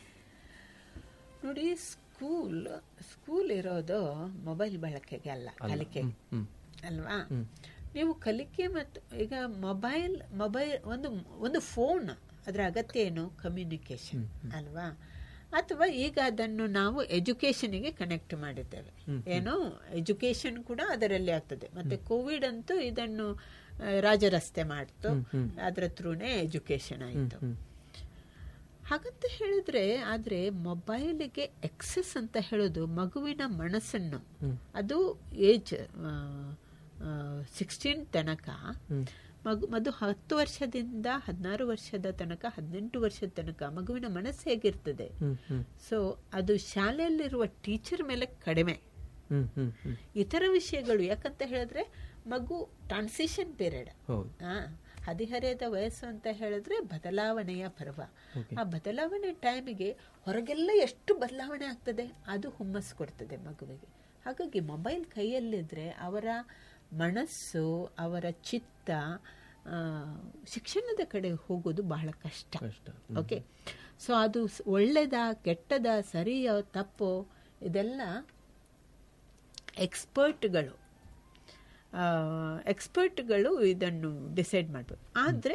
ನೋಡಿ ಸ್ಕೂಲ್ ಸ್ಕೂಲ್ ಇರೋದು ಮೊಬೈಲ್ ಬಳಕೆಗೆ ಅಲ್ಲ ಕಲಿಕೆ ಅಲ್ವಾ ನೀವು ಕಲಿಕೆ ಮತ್ತು ಈಗ ಮೊಬೈಲ್ ಮೊಬೈಲ್ ಒಂದು ಒಂದು ಫೋನ್ ಅದರ ಅಗತ್ಯ ಏನು ಕಮ್ಯುನಿಕೇಶನ್ ಅಲ್ವಾ ಅಥವಾ ಈಗ ಅದನ್ನು ನಾವು ಎಜುಕೇಶನ್ಗೆ ಕನೆಕ್ಟ್ ಮಾಡಿದ್ದೇವೆ ಏನು ಎಜುಕೇಶನ್ ಕೂಡ ಅದರಲ್ಲಿ ಆಗ್ತದೆ ಮತ್ತೆ ಕೋವಿಡ್ ಅಂತೂ ಇದನ್ನು ಆ, ರಾಜರಸ್ತೆ ಮಾಡ್ತು ಅದರ ಥ್ರೂನೇ ಎಜುಕೇಶನ್ ಆಯಿತು ಹಾಗಂತ ಹೇಳಿದ್ರೆ ಆದ್ರೆ ಮೊಬೈಲಿಗೆ ಎಕ್ಸೆಸ್ ಅಂತ ಹೇಳೋದು ಮಗುವಿನ ಮನಸ್ಸನ್ನು ಅದು ಏಜ್ ಸಿಕ್ಸ್ಟೀನ್ ತನಕ ಮಗು ಮದು ಹತ್ತು ವರ್ಷದಿಂದ ಹದಿನಾರು ವರ್ಷದ ತನಕ ಹದಿನೆಂಟು ವರ್ಷದ ತನಕ ಮಗುವಿನ ಮನಸ್ಸು ಹೇಗಿರ್ತದೆ ಸೊ ಅದು ಶಾಲೆಯಲ್ಲಿರುವ ಟೀಚರ್ ಮೇಲೆ ಕಡಿಮೆ ಹ್ಮ್ ಹ್ಮ್ ಹ್ಮ್ ಇತರ ವಿಷಯಗಳು ಯಾಕಂತ ಹೇಳಿದ್ರೆ ಮಗು ಟ್ರಾನ್ಸಿಷನ್ ಪೀರಿಯಡ್ ಹೌದು ಆ, ಹದಿಹರೆಯದ ವಯಸ್ಸು ಅಂತ ಹೇಳಿದ್ರೆ ಬದಲಾವಣೆಯ ಪರ್ವ ಆ ಬದಲಾವಣೆ ಟೈಮಿಗೆ ಹೊರಗೆಲ್ಲ ಎಷ್ಟು ಬದಲಾವಣೆ ಆಗ್ತದೆ ಅದು ಹುಮ್ಮಸ್ಸು ಕೊಡ್ತದೆ ಮಗುವಿಗೆ ಹಾಗಾಗಿ ಮೊಬೈಲ್ ಕೈಯಲ್ಲಿದ್ರೆ ಅವರ ಮನಸ್ಸು ಅವರ ಚಿತ್ತ ಆ, ಶಿಕ್ಷಣದ ಕಡೆ ಹೋಗೋದು ಬಹಳ ಕಷ್ಟ ಕಷ್ಟ ಓಕೆ ಸೊ ಅದು ಸ್- ಒಳ್ಳೆದ ಕೆಟ್ಟದ ಸರಿಯೋ ತಪ್ಪೋ ಇದೆಲ್ಲ ಎಕ್ಸ್ಪರ್ಟ್ಗಳು ಎಕ್ಸ್ಪರ್ಟ್ಗಳು ಇದನ್ನು ಡಿಸೈಡ್ ಮಾಡ್ಬೋದು ಆದರೆ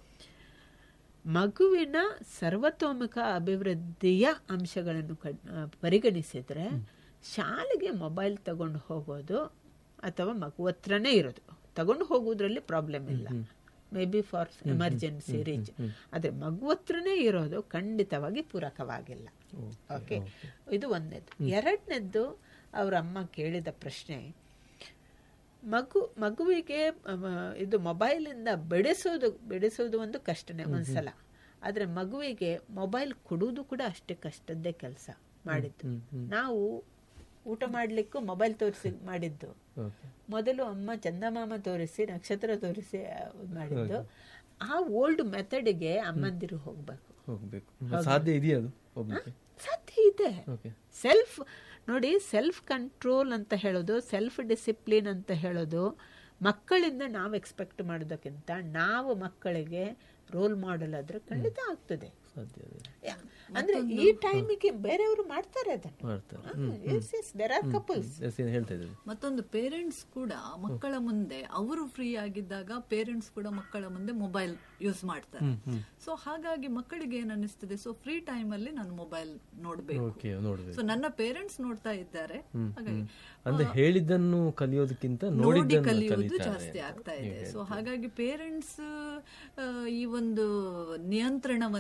ಮಗುವಿನ ಸರ್ವತೋಮುಖ ಅಭಿವೃದ್ಧಿಯ ಅಂಶಗಳನ್ನು ಕಡ್ ಆ, ಪರಿಗಣಿಸಿದ್ರೆ ಶಾಲೆಗೆ ಮೊಬೈಲ್ ತಗೊಂಡು ಹೋಗೋದು ಅಥವಾ ಮಗು ಹತ್ರನೇ ಇರೋದು ತಗೊಂಡು ಹೋಗೋದ್ರಲ್ಲಿ ಪ್ರಾಬ್ಲಮ್ ಇಲ್ಲ maybe for emergency reach ಆದರೆ ಮಗು ಹತ್ರನೇ ಇರೋದು ಖಂಡಿತವಾಗಿ ಪೂರಕವಾಗಿಲ್ಲ ಓಕೆ ಇದು ಒಂದನೇದು ಎರಡನೇದ್ದು ಅವ್ರ ಅಮ್ಮ ಕೇಳಿದ ಪ್ರಶ್ನೆ ಮಗು ಮಗುವಿಗೆ ಅಮ, ಇದು ಮೊಬೈಲಿಂದ ಬೆಳೆಸೋದು ಬೆಳೆಸೋದು ಒಂದು ಕಷ್ಟನೇ ಒಂದ್ಸಲ ಆದರೆ ಮಗುವಿಗೆ ಮೊಬೈಲ್ ಕೊಡುವುದು ಕೂಡ ಅಷ್ಟೇ ಕಷ್ಟದ್ದೇ ಕೆಲಸ ಮಾಡಿದ್ದು ನಾವು ಊಟ ಮಾಡ್ಲಿಕ್ಕೂ ಮೊಬೈಲ್ ತೋರಿಸಿ ಮಾಡಿದ್ದು ಓಕೆ ಮೊದಲು ಅಮ್ಮ ಚಂದಮಾಮ ತೋರಿಸಿ ನಕ್ಷತ್ರ ತೋರಿಸಿ ಆ, ಇದ್ ಮಾಡಿದ್ದು ಆ ಓಲ್ಡ್ ಮೆಥಡ್ಗೆ ಅಮ್ಮಂದಿರು ಹೋಗ್ಬೇಕು ಹೋಗ್ಬೇಕು ಸಾಧ್ಯ ಇದೆಯಾ ಅದು ಹೋಗ್ಲಿಕ್ಕೆ ಸಾಧ್ಯ ಇದೆ ಓಕೆ ಸೆಲ್ಫ್ ನೋಡಿ ಸೆಲ್ಫ್ ಕಂಟ್ರೋಲ್ ಅಂತ ಹೇಳೋದು ಸೆಲ್ಫ್ ಡಿಸಿಪ್ಲಿನ್ ಅಂತ ಹೇಳೋದು ಮಕ್ಕಳಿಂದ ನಾವು ಎಕ್ಸ್ಪೆಕ್ಟ್ ಮಾಡೋದಕ್ಕಿಂತ ನಾವು ಮಕ್ಕಳಿಗೆ ರೋಲ್ ಮಾಡೆಲ್ ಆದ್ರೆ ಖಂಡಿತ ಆಗ್ತದೆ ಸಾಧ್ಯ ಇದೆ ಯಾ- ಅಂದ್ರೆ ಈ ಟೈಮಿಗೆ ಬೇರೆಯವರು ಮಾಡ್ತಾರೆ ಅದನ್ನು ಮಾಡ್ತಾರೆ ದೇರ್ ಆರ್ ಕಪಲ್ಸ್ ಎಸ್ ಏನು ಹೇಳ್ತಾ ಇದ್ದೀರಿ ಮತ್ತೊಂದು ಪೇರೆಂಟ್ಸ್ ಕೂಡ ಮಕ್ಕಳ ಮುಂದೆ ಅವರು ಫ್ರೀ ಆಗಿದ್ದಾಗ ಪೇರೆಂಟ್ಸ್ ಕೂಡ ಮಕ್ಕಳ ಮುಂದೆ ಮೊಬೈಲ್ ಯೂಸ್ ಮಾಡ್ತಾರೆ ಸೊ ಹಾಗಾಗಿ ಮಕ್ಕಳಿಗೆ ಏನ್ ಅನಿಸ್ತದೆ ಸೊ ಫ್ರೀ ಟೈಮ್ ಅಲ್ಲಿ ನಾನು ಮೊಬೈಲ್ ನೋಡ್ಬೇಕು ಓಕೆ ನೋಡ್ಬೇಕು ಸೊ ನನ್ನ ಪೇರೆಂಟ್ಸ್ ನೋಡ್ತಾ ಇದ್ದಾರೆ ಹಾಗಾಗಿ ಅಂದ್ರೆ ಹೇಳಿದ್ದನ್ನು ಕಲಿಯೋದಕ್ಕಿಂತ ನೋಡಿ ನೋಡಿದ್ದನ್ನು ಕಲಿಯುವುದು ಕಲಿತಾರೆ ಜಾಸ್ತಿ ಆಗ್ತಾ ಇದೆ ಸೊ ಹಾಗಾಗಿ ಪೇರೆಂಟ್ಸ್ ಈ ಒಂದು ನಿಯಂತ್ರಣವನ್ನು ಇಟ್ಕೊಂಡು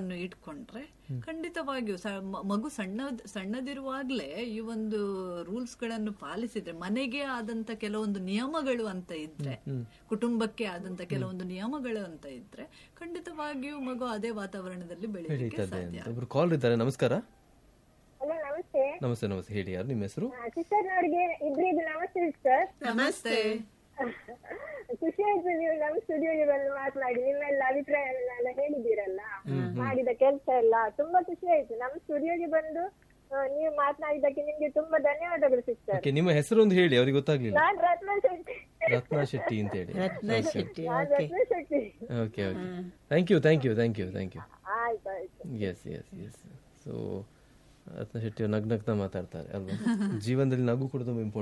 ಅಳವಡಿಸ್ಕೊಂಡ್ರೆ ಖಂಡಿತವಾಗಿಯೂ ಸ- ಮ- ಮಗು ಸಣ್ಣ ಸಣ್ಣದಿರುವಾಗ್ಲೇ ಈ ಒಂದು ರೂಲ್ಸ್ ಗಳನ್ನು ಪಾಲಿಸಿದ್ರೆ ಮನೆಗೆ ಆದಂತ ಕೆಲವೊಂದು ನಿಯಮಗಳು ಅಂತ ಇದ್ರೆ ಕುಟುಂಬಕ್ಕೆ ಆದಂತ ಕೆಲವೊಂದು ನಿಯಮಗಳು ಅಂತ ಇದ್ರೆ ಖಂಡಿತವಾಗಿಯೂ ಮಗು ಅದೇ ವಾತಾವರಣದಲ್ಲಿ ಬೆಳೀಲಿಕ್ಕೆ ಬೆಳೀತದೆ ಸಾಧ್ಯ ಅಂತ ಒಬ್ರು ಕಾಲ್ ಇದ್ದಾರೆ ನಮಸ್ಕಾರ ಹಲೋ ನಮಸ್ತೆ ನಮಸ್ತೆ ನಮಸ್ತೆ ಹೇಳಿ ಯಾರು ನಿಮ್ಮ ಹೆಸರು ಸಿಸ್ಟರ್ ಅವರಿಗೆ ಇಬ್ಬರಿಗೂ ನಮಸ್ತೆ ಸಿಸ್ಟರ್ ನಮಸ್ತೆ ಖುಷಿ ಆಯ್ತು ನೀವು ನಮ್ಮ ಸ್ಟುಡಿಯೋಗೆ ಬಂದು ಮಾತನಾಡಿ ನಿಮ್ಮೆಲ್ಲ ಅಭಿಪ್ರಾಯವನ್ನೆಲ್ಲ ಹೇಳಿದ್ದೀರಲ್ಲ ಮಾಡಿದ ಕೆಲಸ ಎಲ್ಲ ತುಂಬಾ ಖುಷಿ ಆಯ್ತು ನಮ್ಮ ಸ್ಟುಡಿಯೋಗೆ ಬಂದು ಆ, ನೀವು ಮಾತನಾಡಿದ್ದಕ್ಕೆ ನಿಮ್ಗೆ ತುಂಬಾ ಧನ್ಯವಾದಗಳು ಸಿಸ್ಟರ್ ಓಕೆ ನಿಮ್ಮ ಹೆಸರು ಒಂದು ಹೇಳಿ ಅವ್ರಿಗೆ ಗೊತ್ತಾಗ್ಲಿಲ್ಲ ನಾನ್ ರತ್ನ ಶೆಟ್ಟಿ ರತ್ನಾ ಶೆಟ್ಟಿ ಅಂತ ಹೇಳಿ ರತ್ನ ಶೆಟ್ಟಿ ನಾನ್ okay Ratna Shetty okay okay thank you thank you thank you thank you ಆಯ್ತು ಆಯ್ತು yes yes yes so Ratna Shetty ನಗ್ನಗ್ನ ಮಾತಾಡ್ತಾರೆ ಅಲ್ವಾ ಜೀವನದಲ್ಲಿ ನಗು ಕೂಡ ತುಂಬ ಇಂಪಾರ್ಟೆಂಟ್